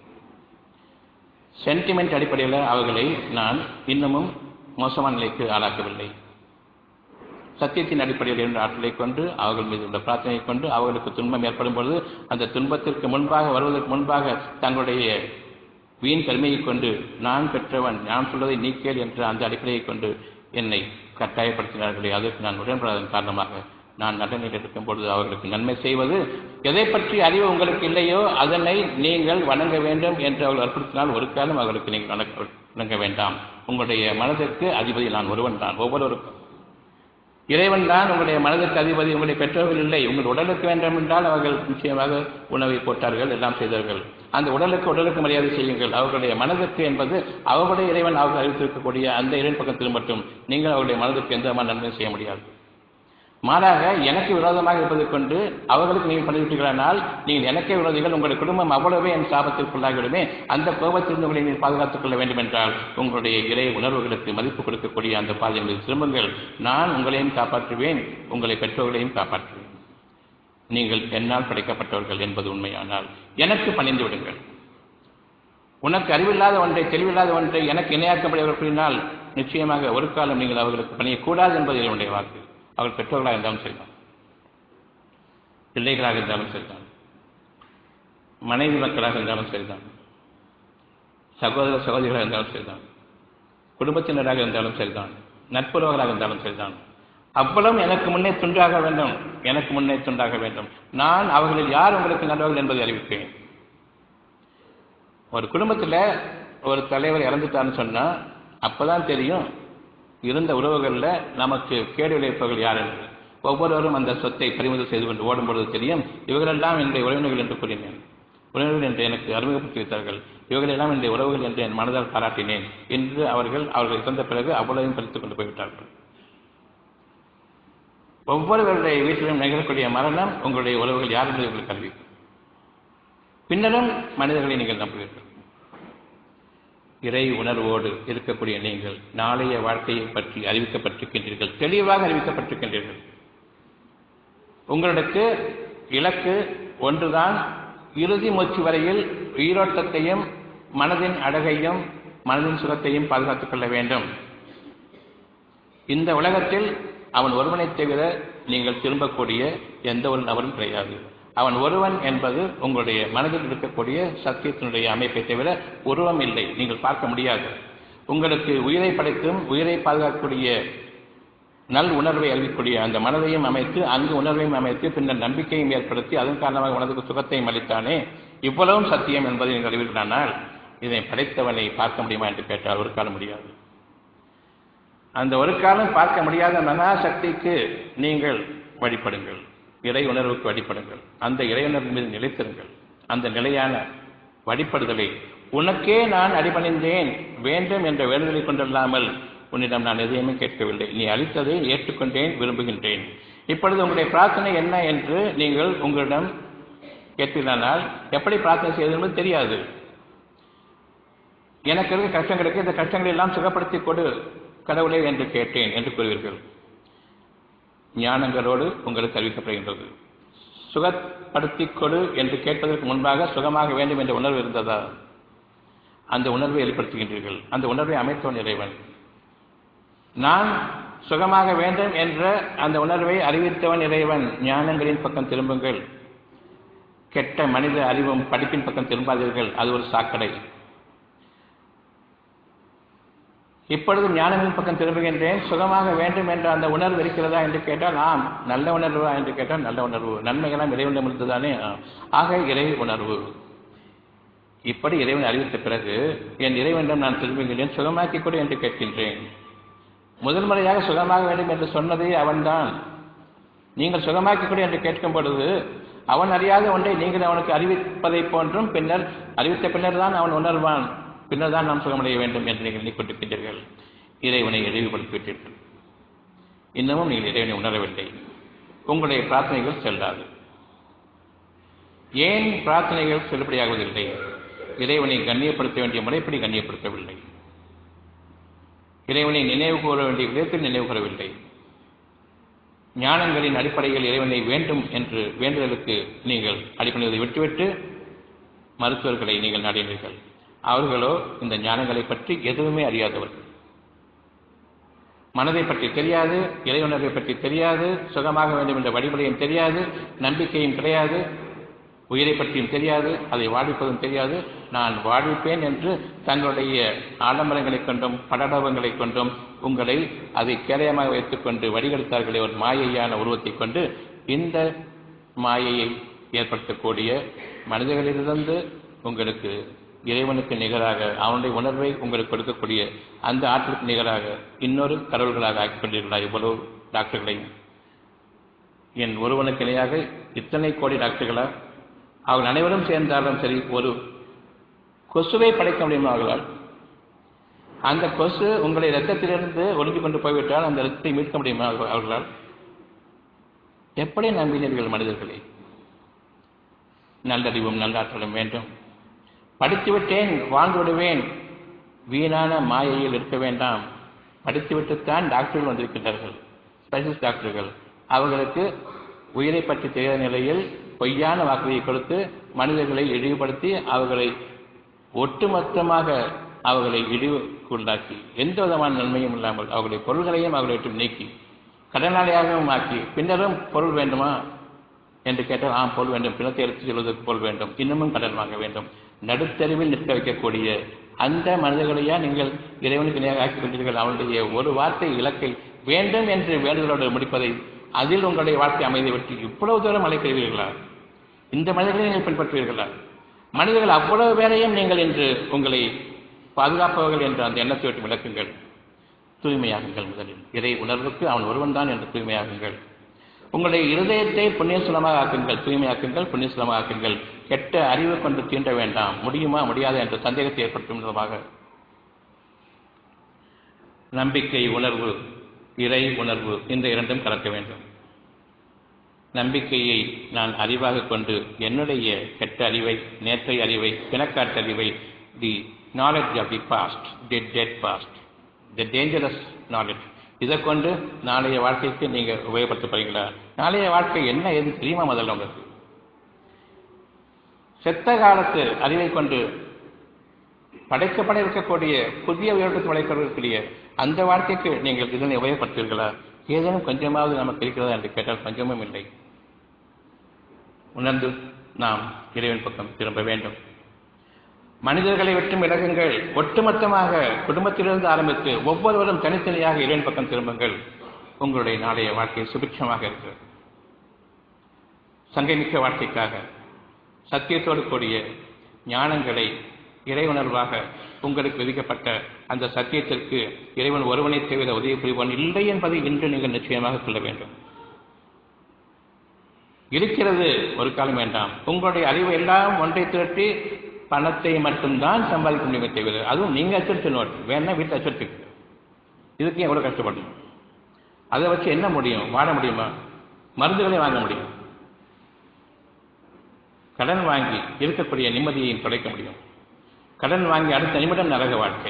சென்டிமெண்ட் அடிப்படையில் அவர்களை நான் இன்னமும் மோசமான நிலைக்கு ஆளாக்கவில்லை சத்தியத்தின் அடிப்படையில் இருந்த ஆற்றலை கொண்டு அவர்கள் மீது உள்ள பிரார்த்தனையை கொண்டு அவர்களுக்கு துன்பம் ஏற்படும் பொழுது அந்த துன்பத்திற்கு முன்பாக வருவதற்கு முன்பாக தங்களுடைய வீண் பெருமையை கொண்டு நான் பெற்றவன் நான் சொல்வதை நீக்கேள் என்ற அந்த அடிப்படையை கொண்டு என்னை கட்டாயப்படுத்தினார்களே அதற்கு நான் உடன்படாதன் காரணமாக நான் நலனில் இருக்கும் பொழுது அவர்களுக்கு நன்மை செய்வது எதை பற்றி அறிவு உங்களுக்கு இல்லையோ அதனை நீங்கள் வணங்க வேண்டும் என்று அவர்கள் வற்புறுத்தினால் ஒரு காலம் அவர்களுக்கு நீங்கள் வணங்க வணங்க வேண்டாம் உங்களுடைய மனதிற்கு அதிபதி நான் ஒருவன் தான் ஒவ்வொருவருக்கும் இறைவன் தான் உங்களுடைய மனதிற்கு அதிபதி உங்களுடைய பெற்றோர்கள் இல்லை உங்கள் உடலுக்கு வேண்டும் என்றால் அவர்கள் நிச்சயமாக உணவை போட்டார்கள் எல்லாம் செய்தார்கள் அந்த உடலுக்கு உடலுக்கு மரியாதை செய்யுங்கள் அவர்களுடைய மனதிற்கு என்பது அவர்களுடைய இறைவன் அவர்கள் அறிவித்திருக்கக்கூடிய அந்த இறைவன் பக்கத்தில் மட்டும் நீங்கள் அவர்களுடைய மனதிற்கு எந்த விதமான நன்மை செய்ய முடியாது மாறாக எனக்கு விரோதமாக இருப்பதைக் கொண்டு அவர்களுக்கு நீங்கள் பண்ணிவிட்டீர்களானால் நீங்கள் எனக்கே விரோதிகள் உங்களுடைய குடும்பம் அவ்வளவே என் சாபத்திற்குள்ளாகிவிடுமே அந்த கோபத்திலிருந்து உங்களை நீங்கள் பாதுகாத்துக் கொள்ள வேண்டும் என்றால் உங்களுடைய இறை உணர்வுகளுக்கு மதிப்பு கொடுக்கக்கூடிய அந்த பாதையின் மீது திரும்புங்கள் நான் உங்களையும் காப்பாற்றுவேன் உங்களை பெற்றோர்களையும் காப்பாற்றுவேன் நீங்கள் என்னால் படைக்கப்பட்டவர்கள் என்பது உண்மையானால் எனக்கு பணிந்து விடுங்கள் உனக்கு அறிவில்லாத ஒன்றை தெளிவில்லாத ஒன்றை எனக்கு இணையாக்கப்படையவர் கூறினால் நிச்சயமாக ஒரு காலம் நீங்கள் அவர்களுக்கு பணியக்கூடாது என்பது என்னுடைய வாக்கு அவர்கள் பெற்றோர்களாக இருந்தாலும் சரிதான் பிள்ளைகளாக இருந்தாலும் சரிதான் மனைவி மக்களாக இருந்தாலும் சரிதான் சகோதர சகோதரிகளாக இருந்தாலும் சரிதான் குடும்பத்தினராக இருந்தாலும் சரிதான் நட்புறவர்களாக இருந்தாலும் சரிதான் அவ்வளவும் எனக்கு முன்னே துண்டாக வேண்டும் எனக்கு முன்னே துண்டாக வேண்டும் நான் அவர்களில் யார் உங்களுக்கு நல்லவர்கள் என்பதை அறிவிப்பேன் ஒரு குடும்பத்தில் ஒரு தலைவர் இறந்துட்டான்னு சொன்னா அப்பதான் தெரியும் இருந்த உறவுகளில் நமக்கு கேடு விளைவிப்பவர்கள் யார் என்று ஒவ்வொருவரும் அந்த சொத்தை பறிமுதல் செய்து கொண்டு ஓடும் பொழுது தெரியும் இவர்களெல்லாம் என்னுடைய உறவினர்கள் என்று கூறினேன் உறவினர்கள் என்று எனக்கு அறிமுகப்படுத்தி வைத்தார்கள் இவர்களெல்லாம் என்னுடைய உறவுகள் என்று என் மனதால் பாராட்டினேன் என்று அவர்கள் அவர்கள் இறந்த பிறகு அவ்வளவையும் பறித்துக் கொண்டு போய்விட்டார்கள் ஒவ்வொருவருடைய வீட்டிலும் நிகழக்கூடிய மரணம் உங்களுடைய உறவுகள் யார் என்பதை உங்களுக்கு அறிவிக்கும் பின்னரும் மனிதர்களை நீங்கள் நம்புவீர்கள் இறை உணர்வோடு இருக்கக்கூடிய நீங்கள் நாளைய வாழ்க்கையை பற்றி அறிவிக்கப்பட்டிருக்கின்றீர்கள் தெளிவாக அறிவிக்கப்பட்டிருக்கின்றீர்கள் உங்களுக்கு இலக்கு ஒன்றுதான் இறுதி மூச்சு வரையில் உயிரோட்டத்தையும் மனதின் அழகையும் மனதின் சுகத்தையும் பாதுகாத்துக் கொள்ள வேண்டும் இந்த உலகத்தில் அவன் ஒருவனைத் தவிர நீங்கள் திரும்பக்கூடிய எந்த ஒரு நபரும் கிடையாது அவன் ஒருவன் என்பது உங்களுடைய மனதில் இருக்கக்கூடிய சத்தியத்தினுடைய அமைப்பை தவிர உருவம் இல்லை நீங்கள் பார்க்க முடியாது உங்களுக்கு உயிரை படைத்தும் உயிரை பாதுகாக்கக்கூடிய நல் உணர்வை அறிவிக்கக்கூடிய அந்த மனதையும் அமைத்து அங்கு உணர்வையும் அமைத்து பின்னர் நம்பிக்கையும் ஏற்படுத்தி அதன் காரணமாக மனதுக்கு சுகத்தையும் அளித்தானே இவ்வளவும் சத்தியம் என்பதை நீங்கள் அறிவிக்கிறானால் இதை படைத்தவனை பார்க்க முடியுமா என்று கேட்டால் ஒரு காலம் முடியாது அந்த ஒரு காலம் பார்க்க முடியாத மகாசக்திக்கு நீங்கள் வழிபடுங்கள் இறை உணர்வுக்கு வழிபடுங்கள் அந்த இறை உணர்வு மீது நிலைத்திருங்கள் அந்த நிலையான வழிபடுதலை உனக்கே நான் அடிபணிந்தேன் வேண்டும் என்ற வேண்டுதலை கொண்டல்லாமல் உன்னிடம் நான் எதையுமே கேட்கவில்லை நீ அளித்ததை ஏற்றுக்கொண்டேன் விரும்புகின்றேன் இப்பொழுது உங்களுடைய பிரார்த்தனை என்ன என்று நீங்கள் உங்களிடம் கேட்பீர்களானால் எப்படி பிரார்த்தனை செய்வது என்பது தெரியாது எனக்கு இருக்க கஷ்டங்களுக்கு இந்த கஷ்டங்களை எல்லாம் சுகப்படுத்தி கொடு கடவுளே என்று கேட்டேன் என்று கூறுவீர்கள் ஞானங்களோடு உங்களுக்கு அறிவிக்கப்படுகின்றது சுகப்படுத்தி கொடு என்று கேட்பதற்கு முன்பாக சுகமாக வேண்டும் என்ற உணர்வு இருந்ததா அந்த உணர்வை ஏற்படுத்துகின்றீர்கள் அந்த உணர்வை அமைத்தவன் இறைவன் நான் சுகமாக வேண்டும் என்ற அந்த உணர்வை அறிவித்தவன் இறைவன் ஞானங்களின் பக்கம் திரும்புங்கள் கெட்ட மனித அறிவும் படிப்பின் பக்கம் திரும்பாதீர்கள் அது ஒரு சாக்கடை இப்பொழுது ஞானங்களின் பக்கம் திரும்புகின்றேன் சுகமாக வேண்டும் என்ற அந்த உணர்வு இருக்கிறதா என்று கேட்டால் ஆம் நல்ல உணர்வா என்று கேட்டால் நல்ல உணர்வு நன்மைகளாம் இறைவனிடம் இருந்ததானே ஆக இறை உணர்வு இப்படி இறைவன் அறிவித்த பிறகு என் இறைவனிடம் நான் திரும்புகிறேன் சுகமாக்கிக் கொடு என்று கேட்கின்றேன் முதல் முறையாக சுகமாக வேண்டும் என்று சொன்னதே அவன்தான் நீங்கள் சுகமாக்கிக் கொடு என்று கேட்கும் பொழுது அவன் அறியாத ஒன்றை நீங்கள் அவனுக்கு அறிவிப்பதை போன்றும் பின்னர் அறிவித்த பின்னர் தான் அவன் உணர்வான் பின்னர் தான் நாம் சுகமடைய வேண்டும் என்று நீங்கள் எண்ணிக்கொண்டிருக்கின்றீர்கள் இறைவனை இழிவுபடுத்திவிட்டீர்கள் இன்னமும் நீங்கள் இறைவனை உணரவில்லை உங்களுடைய பிரார்த்தனைகள் செல்லாது ஏன் பிரார்த்தனைகள் செல்லுபடியாகுவதில்லை இறைவனை கண்ணியப்படுத்த வேண்டிய முறைப்படி கண்ணியப்படுத்தவில்லை இறைவனை நினைவு கூற வேண்டிய விதத்தில் நினைவு கூறவில்லை ஞானங்களின் அடிப்படையில் இறைவனை வேண்டும் என்று வேண்டுதலுக்கு நீங்கள் அடிப்படையை விட்டுவிட்டு மருத்துவர்களை நீங்கள் நாடினீர்கள் அவர்களோ இந்த ஞானங்களை பற்றி எதுவுமே அறியாதவர்கள் மனதை பற்றி தெரியாது இறையுணர்வை பற்றி தெரியாது சுகமாக வேண்டும் என்ற வழிமுறையும் தெரியாது நம்பிக்கையும் கிடையாது உயிரை பற்றியும் தெரியாது அதை வாழ்விப்பதும் தெரியாது நான் வாழ்விப்பேன் என்று தங்களுடைய ஆடம்பரங்களைக் கொண்டும் படடவங்களைக் கொண்டும் உங்களை அதை கேடயமாக வைத்துக்கொண்டு வழிகெடுத்தார்களே ஒரு மாயையான உருவத்தைக் கொண்டு இந்த மாயையை ஏற்படுத்தக்கூடிய மனிதர்களிலிருந்து உங்களுக்கு இறைவனுக்கு நிகராக அவனுடைய உணர்வை உங்களுக்கு கொடுக்கக்கூடிய அந்த ஆற்றலுக்கு நிகராக இன்னொரு கடவுள்களாக ஆக்கிக் கொண்டீர்களா இவ்வளவு டாக்டர்களையும் என் ஒருவனுக்கு இணையாக இத்தனை கோடி டாக்டர்களா அவர்கள் அனைவரும் சேர்ந்தாலும் சரி ஒரு கொசுவை படைக்க முடியுமா அவர்களால் அந்த கொசு உங்களை ரத்தத்திலிருந்து ஒழுங்கி கொண்டு போய்விட்டால் அந்த ரத்தத்தை மீட்க முடியுமா அவர்களால் எப்படி நம்பினீர்கள் மனிதர்களை நல்லறிவும் நல்லாற்றலும் வேண்டும் படித்து விட்டேன் வாழ்ந்து விடுவேன் வீணான மாயையில் இருக்க வேண்டாம் படித்துவிட்டுத்தான் டாக்டர்கள் வந்திருக்கின்றார்கள் ஸ்பெஷலிஸ்ட் டாக்டர்கள் அவர்களுக்கு உயிரை பற்றி தெரியாத நிலையில் பொய்யான வாக்குறுதியை கொடுத்து மனிதர்களை இழிவுபடுத்தி அவர்களை ஒட்டுமொத்தமாக அவர்களை இழிவுக்குள்ளாக்கி எந்த விதமான நன்மையும் இல்லாமல் அவர்களுடைய பொருள்களையும் அவர்களை விட்டு நீக்கி கடனாளியாகவும் ஆக்கி பின்னரும் பொருள் வேண்டுமா என்று கேட்டால் ஆம் பொருள் வேண்டும் பிணத்தை எடுத்துச் செல்வதற்கு பொருள் வேண்டும் இன்னமும் கடன் வாங்க வேண்டும் நடுத்தருவில் நிற்க வைக்கக்கூடிய அந்த மனிதர்களையா நீங்கள் இறைவனுக்கு நேராக ஆக்கிக் கொண்டீர்கள் அவனுடைய ஒரு வார்த்தை இலக்கை வேண்டும் என்று வேண்டுதலோடு முடிப்பதை அதில் உங்களுடைய வாழ்க்கை அமைதி விட்டு இவ்வளவு தூரம் அழைக்கிறீர்களா இந்த மனிதர்களை நீங்கள் பின்பற்றுவீர்களா மனிதர்கள் அவ்வளவு பேரையும் நீங்கள் இன்று உங்களை பாதுகாப்பவர்கள் என்ற அந்த எண்ணத்தை விட்டு விளக்குங்கள் தூய்மையாகுங்கள் முதலில் இறை உணர்வுக்கு அவன் ஒருவன் தான் என்று தூய்மையாகுங்கள் உங்களுடைய இருதயத்தை புண்ணியசுலமாக ஆக்குங்கள் தூய்மையாக்குங்கள் புண்ணியசுலமாக ஆக்குங்கள் கெட்ட அறிவு கொண்டு தீண்ட வேண்டாம் முடியுமா முடியாத என்ற சந்தேகத்தை ஏற்படுத்தும் விதமாக நம்பிக்கை உணர்வு இறை உணர்வு இந்த இரண்டும் கலக்க வேண்டும் நம்பிக்கையை நான் அறிவாக கொண்டு என்னுடைய கெட்ட அறிவை நேற்றை அறிவை பிணக்காட்டு அறிவை the knowledge of the past the dead past the dangerous knowledge இதை கொண்டு நாளைய வாழ்க்கைக்கு நீங்கள் உபயோகப்படுத்த போறீங்களா நாளைய வாழ்க்கை என்ன எது தெரியுமா முதல்ல உங்களுக்கு செத்த காலத்து அறிவை கொண்டு படைக்கப்பட இருக்கக்கூடிய புதிய உயரத்துக்கு படைக்கப்படக்கூடிய அந்த வாழ்க்கைக்கு நீங்கள் இதனை உபயோகப்படுத்துவீர்களா ஏதேனும் கொஞ்சமாவது நமக்கு இருக்கிறதா என்று கேட்டால் கொஞ்சமும் இல்லை உணர்ந்து நாம் இறைவன் பக்கம் திரும்ப வேண்டும் மனிதர்களை விட்டு விலகுங்கள் ஒட்டுமொத்தமாக குடும்பத்திலிருந்து ஆரம்பித்து ஒவ்வொருவரும் தனித்தனியாக இறைவன் பக்கம் திரும்புங்கள் உங்களுடைய நாளைய வாழ்க்கை சுபிட்சமாக இருக்கிறது சங்கைமிக்க வாழ்க்கைக்காக சத்தியத்தோடு கூடிய ஞானங்களை இறைவுணர்வாக உங்களுக்கு விதிக்கப்பட்ட அந்த சத்தியத்திற்கு இறைவன் ஒருவனை தவிர உதவி புரிவன் இல்லை என்பதை இன்று நீங்கள் நிச்சயமாக சொல்ல வேண்டும் இருக்கிறது ஒரு காலம் வேண்டாம் உங்களுடைய அறிவு எல்லாம் ஒன்றை திரட்டி பணத்தை மட்டும்தான் சம்பாதிக்க முடியுமே தவிர அதுவும் நீங்கள் அச்சடிச்ச நோட் வேணா வீட்டில் அச்சடிச்சுக்கு இதுக்கு எவ்வளோ கஷ்டப்படணும் அதை வச்சு என்ன முடியும் வாழ முடியுமா மருந்துகளை வாங்க முடியும் கடன் வாங்கி இருக்கக்கூடிய நிம்மதியை தொலைக்க முடியும் கடன் வாங்கி அடுத்த நிமிடம் நரக வாழ்க்கை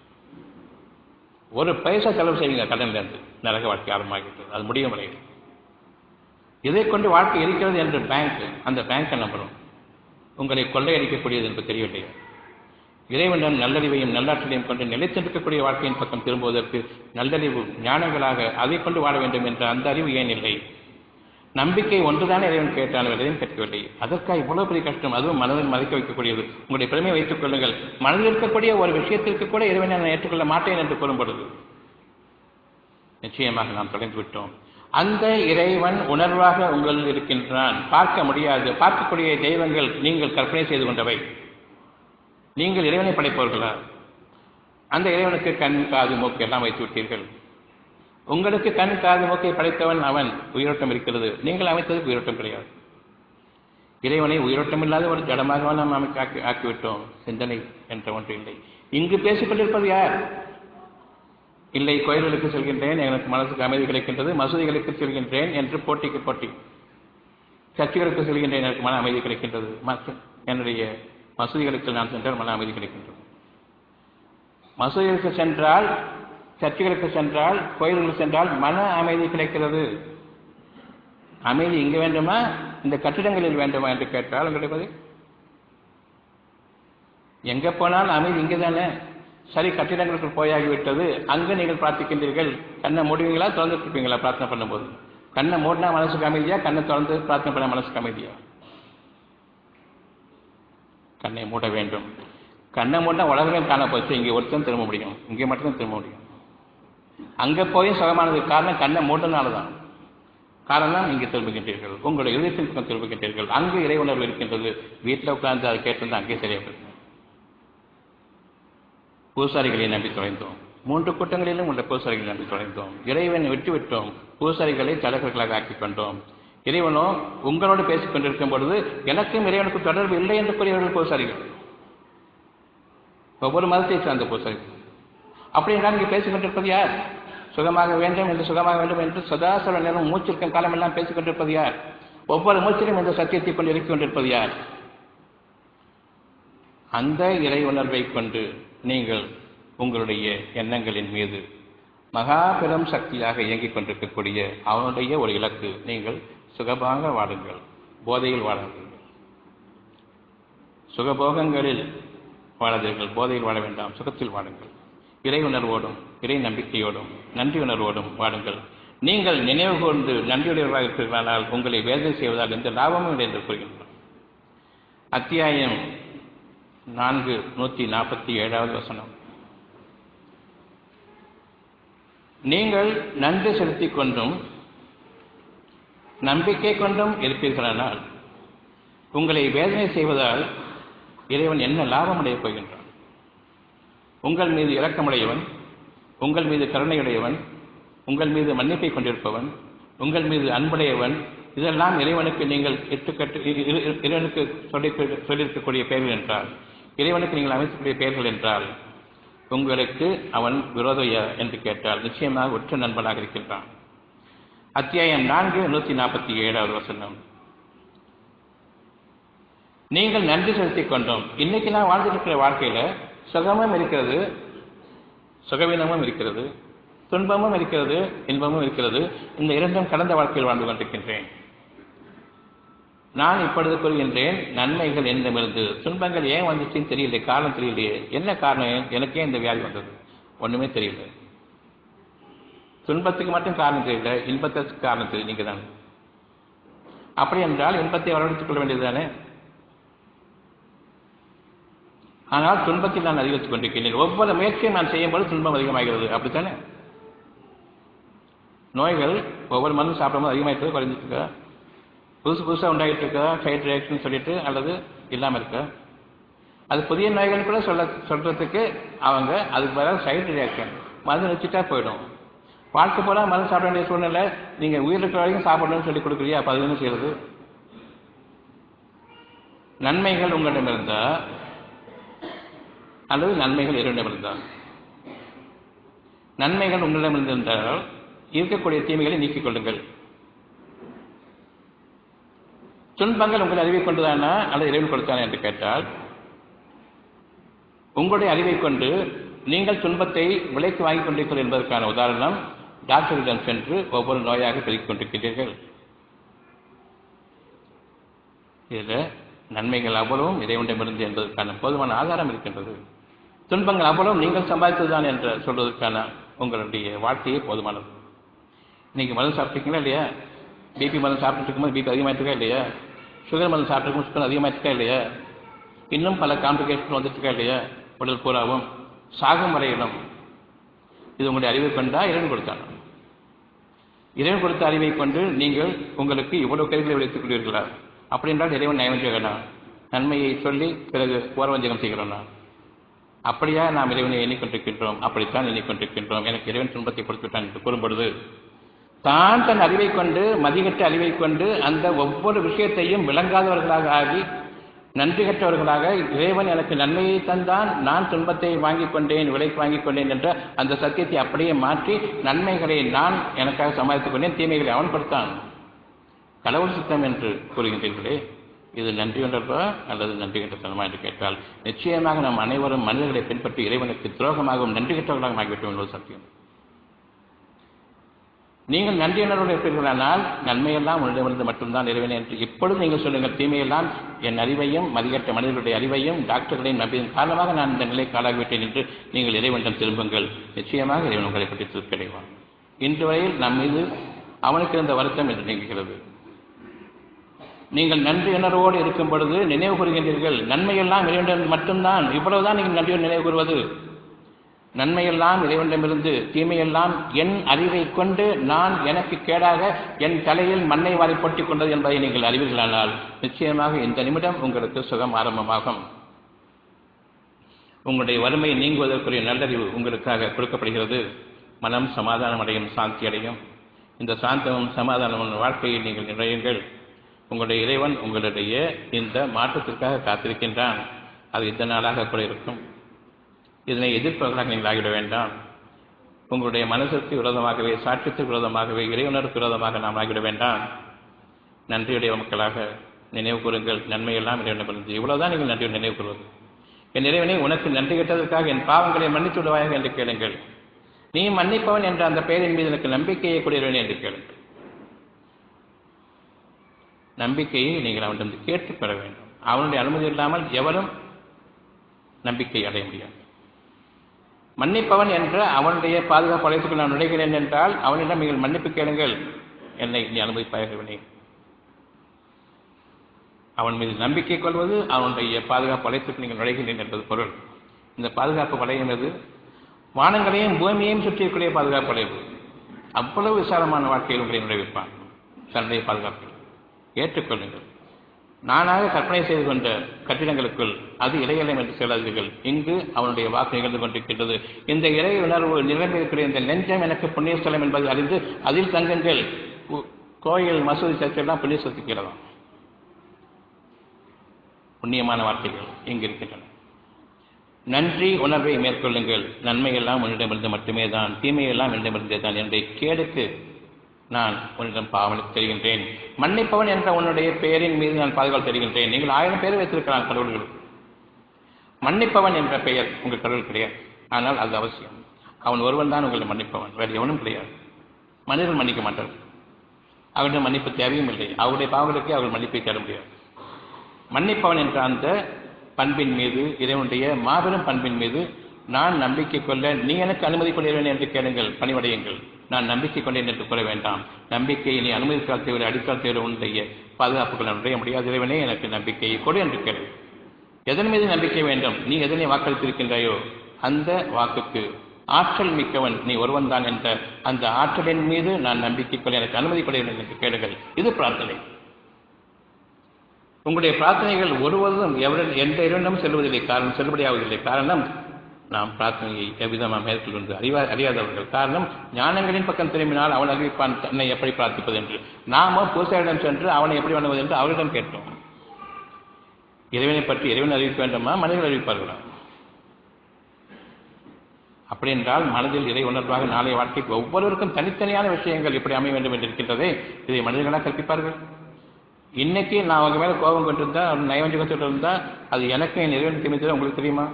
ஒரு பைசா செலவு செய்யுங்க கடன்ல இருந்து நரக வாழ்க்கை ஆரம்பமாகிட்டு அது முடியும் வரையில் இதை கொண்டு வாழ்க்கை இருக்கிறது என்று பேங்க் அந்த பேங்கை நம்புறோம் உங்களை கொள்ளையடிக்கக்கூடியது என்று தெரியவில்லை இறைவனிடம் நல்லறிவையும் நல்லாற்றலையும் கொண்டு நிலைத்திருக்கக்கூடிய வாழ்க்கையின் பக்கம் திரும்புவதற்கு நல்லறிவு ஞானங்களாக அதை கொண்டு வாழ வேண்டும் என்ற அந்த அறிவு ஏன் இல்லை நம்பிக்கை ஒன்றுதானே இறைவன் கேட்டான் எதையும் கேட்கவில்லை அதற்காக இவ்வளவு பெரிய கஷ்டம் அதுவும் மனதில் மதிக்க வைக்கக்கூடியது உங்களுடைய பெருமையை வைத்துக் கொள்ளுங்கள் மனதில் இருக்கக்கூடிய ஒரு விஷயத்திற்கு கூட இறைவனை நான் ஏற்றுக்கொள்ள மாட்டேன் என்று கூறும் பொழுது நிச்சயமாக நாம் தொலைந்து விட்டோம் அந்த இறைவன் உணர்வாக உங்களில் இருக்கின்றான் பார்க்க முடியாது பார்க்கக்கூடிய தெய்வங்கள் நீங்கள் கற்பனை செய்து கொண்டவை நீங்கள் இறைவனை படைப்பவர்களா அந்த இறைவனுக்கு கண் காது மூக்கு எல்லாம் வைத்து விட்டீர்கள் உங்களுக்கு கண் காது மூக்கை படைத்தவன் அவன் உயிரோட்டம் இருக்கிறது நீங்கள் அமைத்ததுக்கு உயிரோட்டம் கிடையாது இறைவனை உயிரோட்டம் இல்லாத ஒரு ஜடமாக நாம் அமைக்க ஆக்கி ஆக்கிவிட்டோம் சிந்தனை என்ற ஒன்று இல்லை இங்கு பேசிக் கொண்டிருப்பது யார் இல்லை கோயில்களுக்கு செல்கின்றேன் எனக்கு மனசுக்கு அமைதி கிடைக்கின்றது மசூதிகளுக்கு செல்கின்றேன் என்று போட்டிக்கு போட்டி சர்ச்சுகளுக்கு செல்கின்றேன் எனக்கு மன அமைதி கிடைக்கின்றது மற்ற என்னுடைய மசூதிகளுக்கு நான் சென்றால் மன அமைதி கிடைக்கின்றது மசூதிகளுக்கு சென்றால் சர்ச்சுகளுக்கு சென்றால் கோயில்களுக்கு சென்றால் மன அமைதி கிடைக்கிறது அமைதி இங்கு வேண்டுமா இந்த கட்டிடங்களில் வேண்டுமா என்று கேட்டால் உங்களுக்கு பதில் எங்க போனாலும் அமைதி இங்கே தானே சரி கட்டிடங்களுக்கு போயாகிவிட்டது அங்கு நீங்கள் பிரார்த்திக்கின்றீர்கள் கண்ணை மூடுவீங்களா திறந்துட்டு இருப்பீங்களா பிரார்த்தனை பண்ணும்போது கண்ணை மூடினா மனசுக்கு அமைதியா கண்ணை திறந்து பிரார்த்தனை பண்ண மனசுக்கு அமைதியா கண்ணை மூட வேண்டும் கண்ணை மூடினா உலகம் காண போச்சு இங்கே ஒருத்தன் திரும்ப முடியும் இங்கே மட்டும்தான் திரும்ப முடியும் அங்கே போய் சுகமானதுக்கு காரணம் கண்ணை மூட்டனால தான் காரணம் இங்கே திரும்புகின்றீர்கள் உங்களுடைய இதயத்தின் பக்கம் திரும்புகின்றீர்கள் அங்கு இறை உணர்வு இருக்கின்றது வீட்டில் உட்கார்ந்து அதை கேட்டிருந்தா அங்கே சரியாக பூசாரிகளை நம்பி தொலைந்தோம் மூன்று கூட்டங்களிலும் உள்ள பூசாரிகளை நம்பி தொலைந்தோம் இறைவனை விட்டுவிட்டோம் பூசாரிகளை தலைவர்களாக ஆக்கிக் கொண்டோம் இறைவனோ உங்களோடு பேசிக் கொண்டிருக்கும் பொழுது எனக்கும் இறைவனுக்கும் தொடர்பு இல்லை என்று கூறியவர்கள் பூசாரிகள் ஒவ்வொரு மதத்தை சார்ந்த பூசாரிகள் அப்படி என்றால் இங்கே பேசிக் கொண்டிருப்பது யார் சுகமாக வேண்டும் என்று சுகமாக வேண்டும் என்று சதாசர நேரம் மூச்சிருக்கும் காலமெல்லாம் பேசிக் கொண்டிருப்பது யார் ஒவ்வொரு மூச்சிலும் இந்த சத்தியத்தை கொண்டு இறக்கிக் கொண்டிருப்பது யார் அந்த இறை உணர்வை கொண்டு நீங்கள் உங்களுடைய எண்ணங்களின் மீது மகா பெரும் சக்தியாக இயங்கிக் கொண்டிருக்கக்கூடிய அவனுடைய ஒரு இலக்கு நீங்கள் சுகமாக வாடுங்கள் போதையில் வாழாதீர்கள் சுகபோகங்களில் வாழாதீர்கள் போதையில் வாழ வேண்டாம் சுகத்தில் வாடுங்கள் இறை உணர்வோடும் இறை நம்பிக்கையோடும் நன்றி உணர்வோடும் வாடுங்கள் நீங்கள் நினைவு கூர்ந்து நன்றியுடையவர்களாக இருக்கிறானால் உங்களை வேதனை செய்வதால் எந்த லாபமும் இல்லை என்று கூறுகின்றனர் அத்தியாயம் நான்கு நூற்றி நாற்பத்தி ஏழாவது வசனம் நீங்கள் நன்றி செலுத்திக் கொண்டும் நம்பிக்கை கொண்டும் இருப்பீர்களானால் உங்களை வேதனை செய்வதால் இறைவன் என்ன லாபம் அடையப் போகின்றான் உங்கள் மீது இரக்கமுடையவன் உங்கள் மீது கருணையுடையவன் உங்கள் மீது மன்னிப்பை கொண்டிருப்பவன் உங்கள் மீது அன்புடையவன் இதெல்லாம் இறைவனுக்கு நீங்கள் எட்டுக்கட்டு இறைவனுக்கு சொல்லி சொல்லியிருக்கக்கூடிய பெயர்கள் என்றால் இறைவனுக்கு நீங்கள் அமைக்கக்கூடிய பெயர்கள் என்றால் உங்களுக்கு அவன் விரோதையா என்று கேட்டால் நிச்சயமாக உற்ற நண்பனாக இருக்கின்றான் அத்தியாயம் நான்கு நூற்றி நாற்பத்தி ஏழாவது வசனம் நீங்கள் நன்றி செலுத்திக் கொண்டோம் இன்னைக்கு நான் வாழ்ந்துருக்கிற வாழ்க்கையில சுகமும் இருக்கிறது சுகவீனமும் இருக்கிறது துன்பமும் இருக்கிறது இன்பமும் இருக்கிறது இந்த இரண்டும் கடந்த வாழ்க்கையில் வாழ்ந்து கொண்டிருக்கின்றேன் நான் இப்பொழுது கூறுகின்றேன் நன்மைகள் என்னிடமிருந்து துன்பங்கள் ஏன் வந்துச்சுன்னு தெரியல காரணம் தெரியலையே என்ன காரணம் எனக்கே இந்த வியாதி வந்தது ஒண்ணுமே தெரியல துன்பத்துக்கு மட்டும் காரணம் தெரியல இன்பத்திற்கு காரணம் தெரியும் நீங்க தான் அப்படி என்றால் இன்பத்தை வரவழைத்துக் கொள்ள வேண்டியதுதானே ஆனால் துன்பத்தில் நான் அதிகரித்துக் கொண்டிருக்கிறேன் ஒவ்வொரு முயற்சியும் நான் செய்யும்போது துன்பம் அதிகமாகிறது அப்படித்தானே நோய்கள் ஒவ்வொரு மருந்து சாப்பிடும்போது அதிகமாகிட்டு குறைஞ்சிட்டு இருக்கா புதுசு புதுசாக உண்டாகிட்டு இருக்கா சைட் ரியாக்ஷன் சொல்லிட்டு அல்லது இல்லாமல் இருக்கா அது புதிய நோய்கள் கூட சொல்ல சொல்றதுக்கு அவங்க அதுக்கு பதிலாக சைட் ரியாக்ஷன் மருந்து வச்சுட்டா போயிடும் வாழ்க்கை போல மருந்து சாப்பிட வேண்டிய சூழ்நிலை நீங்கள் உயிர் இருக்கிற வரைக்கும் சாப்பிடணும்னு சொல்லி கொடுக்குறியா அப்போ அது என்ன செய்யறது நன்மைகள் உங்களிடம் இருந்தால் அல்லது நன்மைகள் இறைவனிடமிருந்தால் நன்மைகள் உங்களிடமிருந்தால் இருக்கக்கூடிய தீமைகளை நீக்கிக் கொள்ளுங்கள் துன்பங்கள் உங்களை அறிவை கொண்டுதானா அல்லது இறைவன் கொடுத்தானா என்று கேட்டால் உங்களுடைய அறிவை கொண்டு நீங்கள் துன்பத்தை விலைக்கு வாங்கிக் கொண்டிருக்கிறீர்கள் என்பதற்கான உதாரணம் டாக்டரிடம் சென்று ஒவ்வொரு நோயாக பெருக்கிக் கொண்டிருக்கிறீர்கள் இதில் நன்மைகள் அவ்வளவும் இறைவனிடமிருந்து என்பதற்கான போதுமான ஆதாரம் இருக்கின்றது துன்பங்கள் அவ்வளவும் நீங்கள் சம்பாதித்ததுதான் என்று சொல்வதற்கான உங்களுடைய வாழ்க்கையே போதுமானது இன்னைக்கு மருந்து சாப்பிட்டீங்களா இல்லையா பிபி மருந்து சாப்பிட்டு இருக்கும்போது பிபி அதிகமாகிட்டு இல்லையா சுகர் மருந்து சாப்பிட்டு சுகர் அதிகமாகிட்டு இல்லையா இன்னும் பல காம்ப்ளிகேஷன் வந்துட்டு இருக்கா இல்லையா உடல் பூராவும் சாகும் வரையிலும் இது உங்களுடைய அறிவை கொண்டா இறைவன் கொடுத்தான் இறைவன் கொடுத்த அறிவை கொண்டு நீங்கள் உங்களுக்கு இவ்வளவு கைகளை விளைத்துக் கொள்வீர்களா அப்படி என்றால் இறைவன் நயவஞ்சகனா நன்மையை சொல்லி பிறகு ஓரவஞ்சகம் செய்கிறோம் நான் அப்படியா நாம் இறைவனை எண்ணிக்கொண்டிருக்கின்றோம் அப்படித்தான் எண்ணிக்கொண்டிருக்கின்றோம் எனக்கு இறைவன் துன்பத்தை கொடுத்து விட்டான் என்று கூறும்பொழுது தான் தன் அறிவை கொண்டு மதிகட்ட அறிவை கொண்டு அந்த ஒவ்வொரு விஷயத்தையும் விளங்காதவர்களாக ஆகி நன்றி கற்றவர்களாக இறைவன் எனக்கு நன்மையை தந்தான் நான் துன்பத்தை வாங்கிக் கொண்டேன் விலைக்கு வாங்கிக் கொண்டேன் என்ற அந்த சத்தியத்தை அப்படியே மாற்றி நன்மைகளை நான் எனக்காக சமாளித்துக் கொண்டேன் தீமைகளை அவன் கொடுத்தான் கடவுள் சித்தம் என்று கூறுகின்றீர்களே இது நன்றி கொண்டதா அல்லது நன்றி கெட்டத்தனமா என்று கேட்டால் நிச்சயமாக நாம் அனைவரும் மனிதர்களை பின்பற்றி இறைவனுக்கு துரோகமாகவும் நன்றி கெட்டவர்களாகவும் ஆகிவிட்டோம் என்பது சத்தியம் நீங்கள் நன்றியுணர்வோடு இருப்பீர்களானால் நன்மையெல்லாம் உன்னிடமிருந்து மட்டும்தான் இறைவன் என்று இப்பொழுது நீங்கள் சொல்லுங்கள் தீமையெல்லாம் என் அறிவையும் மதிகட்ட மனிதர்களுடைய அறிவையும் டாக்டர்களையும் நம்பியதன் காரணமாக நான் இந்த நிலைக்கு ஆளாகிவிட்டேன் என்று நீங்கள் இறைவனிடம் திரும்புங்கள் நிச்சயமாக இறைவன் உங்களை பற்றி திருப்படைவான் இன்று வரையில் நம் மீது அவனுக்கு இருந்த வருத்தம் என்று நீங்குகிறது நீங்கள் நன்றி உணர்வோடு இருக்கும் பொழுது நினைவு கூறுகின்றீர்கள் நன்மையெல்லாம் இறைவனிடம் மட்டும்தான் இவ்வளவுதான் நீங்கள் நன்றியோடு நினைவு கூறுவது நன்மையெல்லாம் இறைவனிடமிருந்து தீமையெல்லாம் என் அறிவை கொண்டு நான் எனக்கு கேடாக என் தலையில் மண்ணை வாரி போட்டிக் கொண்டது என்பதை நீங்கள் அறிவீர்களானால் நிச்சயமாக இந்த நிமிடம் உங்களுக்கு சுகம் ஆரம்பமாகும் உங்களுடைய வறுமை நீங்குவதற்குரிய நல்லறிவு உங்களுக்காக கொடுக்கப்படுகிறது மனம் சமாதானம் அடையும் சாந்தி அடையும் இந்த சாந்தமும் சமாதானமும் வாழ்க்கையை நீங்கள் நிறையுங்கள் உங்களுடைய இறைவன் உங்களுடைய இந்த மாற்றத்திற்காக காத்திருக்கின்றான் அது இந்த நாளாக கூட இருக்கும் இதனை எதிர்ப்பவர்களாக நீங்கள் ஆகிவிட வேண்டாம் உங்களுடைய மனதிற்கு விரோதமாகவே சாட்சியத்திற்கு விரோதமாகவே இறைவனருக்கு விரோதமாக நாம் ஆகிவிட வேண்டாம் நன்றியுடைய மக்களாக நினைவு கூறுங்கள் நன்மையெல்லாம் இறைவனிடமிருந்து இவ்வளவுதான் நீங்கள் நன்றியோடு நினைவு கூறுவது என் இறைவனை உனக்கு நன்றி கெட்டதற்காக என் பாவங்களை மன்னித்து விடுவாயாக என்று கேளுங்கள் நீ மன்னிப்பவன் என்ற அந்த பெயரின் மீது எனக்கு நம்பிக்கையை கூடியவனே என்று கேளுங்கள் நம்பிக்கையை நீங்கள் அவனிடம் கேட்டு பெற வேண்டும் அவனுடைய அனுமதி இல்லாமல் எவரும் நம்பிக்கை அடைய முடியாது மன்னிப்பவன் என்ற அவனுடைய பாதுகாப்பு அழைத்துக்கு நான் நுழைகிறேன் என்றால் அவனிடம் நீங்கள் மன்னிப்பு கேளுங்கள் என்னை நீ அனுமதிப்பாயவில்லை அவன் மீது நம்பிக்கை கொள்வது அவனுடைய பாதுகாப்பு வளையத்துக்கு நீங்கள் நுழைகிறேன் என்பது பொருள் இந்த பாதுகாப்பு வளையம் எது வானங்களையும் பூமியையும் சுற்றியிருக்கூடிய பாதுகாப்பு வளைவு அவ்வளவு விசாலமான வாழ்க்கையில் உங்களை நுழைவிப்பான் தன்னுடைய பாதுகாப்பு ஏற்றுக்கொள்ளுங்கள் நானாக கற்பனை செய்து கொண்ட கட்டிடங்களுக்குள் அது இடையலம் என்று செல்லாதீர்கள் இங்கு அவனுடைய வாக்கு நிகழ்ந்து கொண்டிருக்கின்றது இந்த இறை உணர்வு நிரம்பியிருக்கிற இந்த நெஞ்சம் எனக்கு புண்ணியஸ்தலம் என்பதை அறிந்து அதில் தங்குங்கள் கோயில் மசூதி சர்ச்செல்லாம் புண்ணியஸ்தலத்துக்கிறதாம் புண்ணியமான வார்த்தைகள் இங்கு இருக்கின்றன நன்றி உணர்வை மேற்கொள்ளுங்கள் நன்மையெல்லாம் உன்னிடமிருந்து மட்டுமே தான் தீமையெல்லாம் என்னிடமிருந்தே தான் என்னுடைய கேடுக்கு நான் உன்னிடம் பாவனை தெரிகின்றேன் மன்னிப்பவன் என்ற உன்னுடைய பெயரின் மீது நான் பாதுகாப்பு தெரிகின்றேன் நீங்கள் ஆயிரம் பேர் வைத்திருக்கலாம் கடவுள்கள் மன்னிப்பவன் என்ற பெயர் உங்கள் கடவுள் கிடையாது ஆனால் அது அவசியம் அவன் ஒருவன் தான் உங்களை மன்னிப்பவன் வேறு எவனும் கிடையாது மனிதர்கள் மன்னிக்க மாட்டார்கள் அவருடைய மன்னிப்பு தேவையும் இல்லை அவருடைய பாவங்களுக்கு அவர்கள் மன்னிப்பை தேட முடியாது மன்னிப்பவன் என்ற அந்த பண்பின் மீது இறைவனுடைய மாபெரும் பண்பின் மீது நான் நம்பிக்கை கொள்ள நீ எனக்கு அனுமதி கொள்கிறேன் என்று கேளுங்கள் பணிவடையுங்கள் நான் நம்பிக்கை கொண்டேன் என்று கூற வேண்டாம் நம்பிக்கையை நீ அனுமதிக்கால் தேவை அடிக்கால் தேவை உன்னுடைய பாதுகாப்புகள் நான் நுழைய முடியாது இறைவனே எனக்கு நம்பிக்கையை கொடு என்று கேளு எதன் மீது நம்பிக்கை வேண்டும் நீ எதனை வாக்களித்திருக்கின்றாயோ அந்த வாக்குக்கு ஆற்றல் மிக்கவன் நீ ஒருவன் தான் என்ற அந்த ஆற்றலின் மீது நான் நம்பிக்கை கொள்ள எனக்கு அனுமதி கொள்ள வேண்டும் என்று கேளுங்கள் இது பிரார்த்தனை உங்களுடைய பிரார்த்தனைகள் ஒருவரும் எவரும் எந்த இறைவனும் செல்வதில்லை காரணம் செல்லுபடியாவதில்லை காரணம் நாம் பிரார்த்தனையை எவ்விதமாக மேற்கொள்வது அறிவா அறியாதவர்கள் காரணம் ஞானங்களின் பக்கம் திரும்பினால் அவன் அறிவிப்பான் தன்னை எப்படி பிரார்த்திப்பது என்று நாம பூசாரிடம் சென்று அவனை எப்படி வணங்குவது என்று அவரிடம் கேட்டோம் இறைவனை பற்றி இறைவன் அறிவிக்க வேண்டுமா மனிதர்கள் அறிவிப்பார்களா அப்படி என்றால் மனதில் இறை உணர்வாக நாளைய வாழ்க்கைக்கு ஒவ்வொருவருக்கும் தனித்தனியான விஷயங்கள் எப்படி அமைய வேண்டும் என்று இருக்கின்றதே இதை மனிதர்களாக கற்பிப்பார்கள் இன்னைக்கு நான் அவங்க மேல கோபம் கொண்டிருந்தா ஒரு நயவஞ்சகத்தோடு இருந்தா அது எனக்கு என் இறைவன் தெரிவித்தது உங்களுக்கு தெரியுமா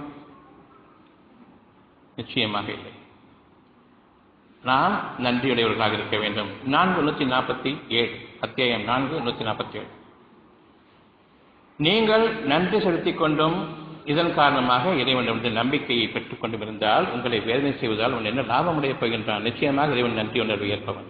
நிச்சயமாக இல்லை நாம் நன்றியுடையவர்களாக இருக்க வேண்டும் நான்கு நூற்றி நாற்பத்தி ஏழு அத்தியாயம் நான்கு நூற்றி நாற்பத்தி ஏழு நீங்கள் நன்றி செலுத்திக் கொண்டும் இதன் காரணமாக இறைவனிடமிருந்து நம்பிக்கையை பெற்றுக் கொண்டும் இருந்தால் உங்களை வேதனை செய்வதால் உன் என்ன லாபம் அடையப் போகின்றான் நிச்சயமாக இறைவன் நன்றி உணர்வு ஏற்பவன்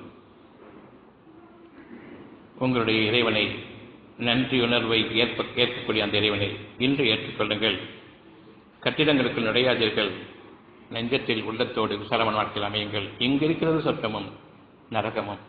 உங்களுடைய இறைவனை நன்றி உணர்வை ஏற்ப ஏற்கக்கூடிய அந்த இறைவனை இன்று ஏற்றுக்கொள்ளுங்கள் கட்டிடங்களுக்கு நுழையாதீர்கள் நெஞ்சத்தில் உள்ளத்தோடு விசாலமான வாழ்க்கையில் அமையுங்கள் இங்கு இருக்கிறது சொர்க்கமும் நரகமும்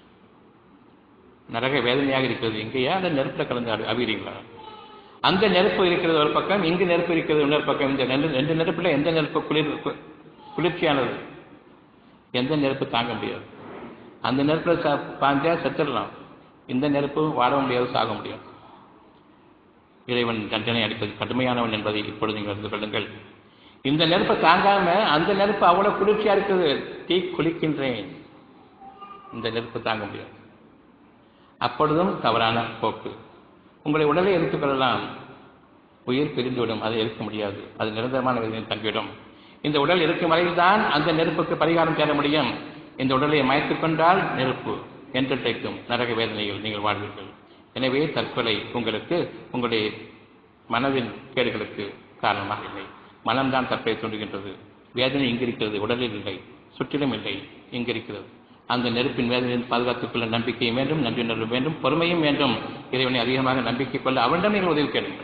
நரக வேதனையாக இருக்கிறது இங்கேயா அந்த நெருப்பில் கலந்து அவிகிறீங்களா அந்த நெருப்பு இருக்கிறது ஒரு பக்கம் இங்கு நெருப்பு இருக்கிறது இன்னொரு பக்கம் இந்த ரெண்டு ரெண்டு நெருப்பில் எந்த நெருப்பு குளிர் குளிர்ச்சியானது எந்த நெருப்பு தாங்க முடியாது அந்த நெருப்பில் சா பாஞ்சா செத்துடலாம் இந்த நெருப்பு வாழ முடியாது சாக முடியாது இறைவன் தண்டனை அளிப்பது கடுமையானவன் என்பதை இப்பொழுது நீங்கள் அறிந்து கொள்ளுங்கள் இந்த நெருப்பை தாங்காம அந்த நெருப்பு அவ்வளவு குளிர்ச்சியா இருக்குது தீ குளிக்கின்றேன் இந்த நெருப்பு தாங்க முடியாது அப்பொழுதும் தவறான போக்கு உங்களை உடலை எரித்துக் கொள்ளலாம் உயிர் பிரிந்துவிடும் அதை எரிக்க முடியாது அது நிரந்தரமான விதத்தில் தங்கிவிடும் இந்த உடல் இருக்கும் வரையில்தான் அந்த நெருப்புக்கு பரிகாரம் தேட முடியும் இந்த உடலை மாய்த்துக் கொண்டால் நெருப்பு என்றைக்கும் நரக வேதனையில் நீங்கள் வாழ்வீர்கள் எனவே தற்கொலை உங்களுக்கு உங்களுடைய மனதின் கேடுகளுக்கு காரணமாக இல்லை மனம்தான் தற்கொலை தோன்றுகின்றது வேதனை இங்கிருக்கிறது உடலில் இல்லை சுற்றிலும் இல்லை இங்கிருக்கிறது அந்த நெருப்பின் வேதனையில் பாதுகாத்துக் கொள்ள நம்பிக்கையும் வேண்டும் நன்றியுணர்வு வேண்டும் பொறுமையும் வேண்டும் இறைவனை அதிகமாக நம்பிக்கை கொள்ள அவரிடம் நீங்கள் உதவி கேளுங்கள்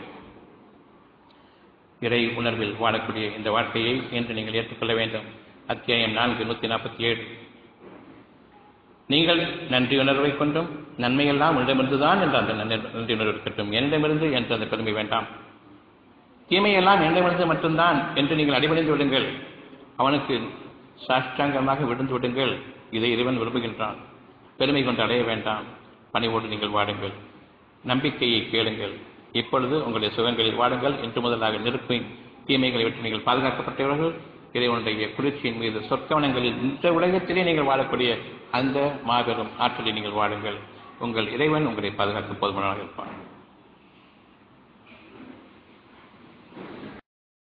இறை உணர்வில் வாழக்கூடிய இந்த வாழ்க்கையை என்று நீங்கள் ஏற்றுக்கொள்ள வேண்டும் அத்தியாயம் நான்கு நூற்றி நாற்பத்தி ஏழு நீங்கள் நன்றி உணர்வை கொண்டும் நன்மையெல்லாம் உன்னிடமிருந்துதான் என்ற அந்த நன்றி உணர்வு இருக்கட்டும் என்னிடமிருந்து என்ற அந்த பெருமை வேண்டாம் தீமையெல்லாம் என்னிடமிருந்து மட்டும்தான் என்று நீங்கள் அடிபணிந்து விடுங்கள் அவனுக்கு சாஷ்டாங்கமாக விழுந்து விடுங்கள் இதை இறைவன் விரும்புகின்றான் பெருமை கொண்டு அடைய வேண்டாம் பணிவோடு நீங்கள் வாடுங்கள் நம்பிக்கையை கேளுங்கள் இப்பொழுது உங்களுடைய சுகங்களில் வாடுங்கள் இன்று முதலாக நெருப்பின் தீமைகளை விட்டு நீங்கள் பாதுகாக்கப்பட்டவர்கள் இறைவனுடைய குளிர்ச்சியின் மீது சொற்கவனங்களில் இந்த உலகத்திலே நீங்கள் வாழக்கூடிய அந்த மாபெரும் ஆற்றலை நீங்கள் வாடுங்கள் உங்கள் இறைவன் உங்களை பாதுகாக்க போதுமானதாக இருப்பான்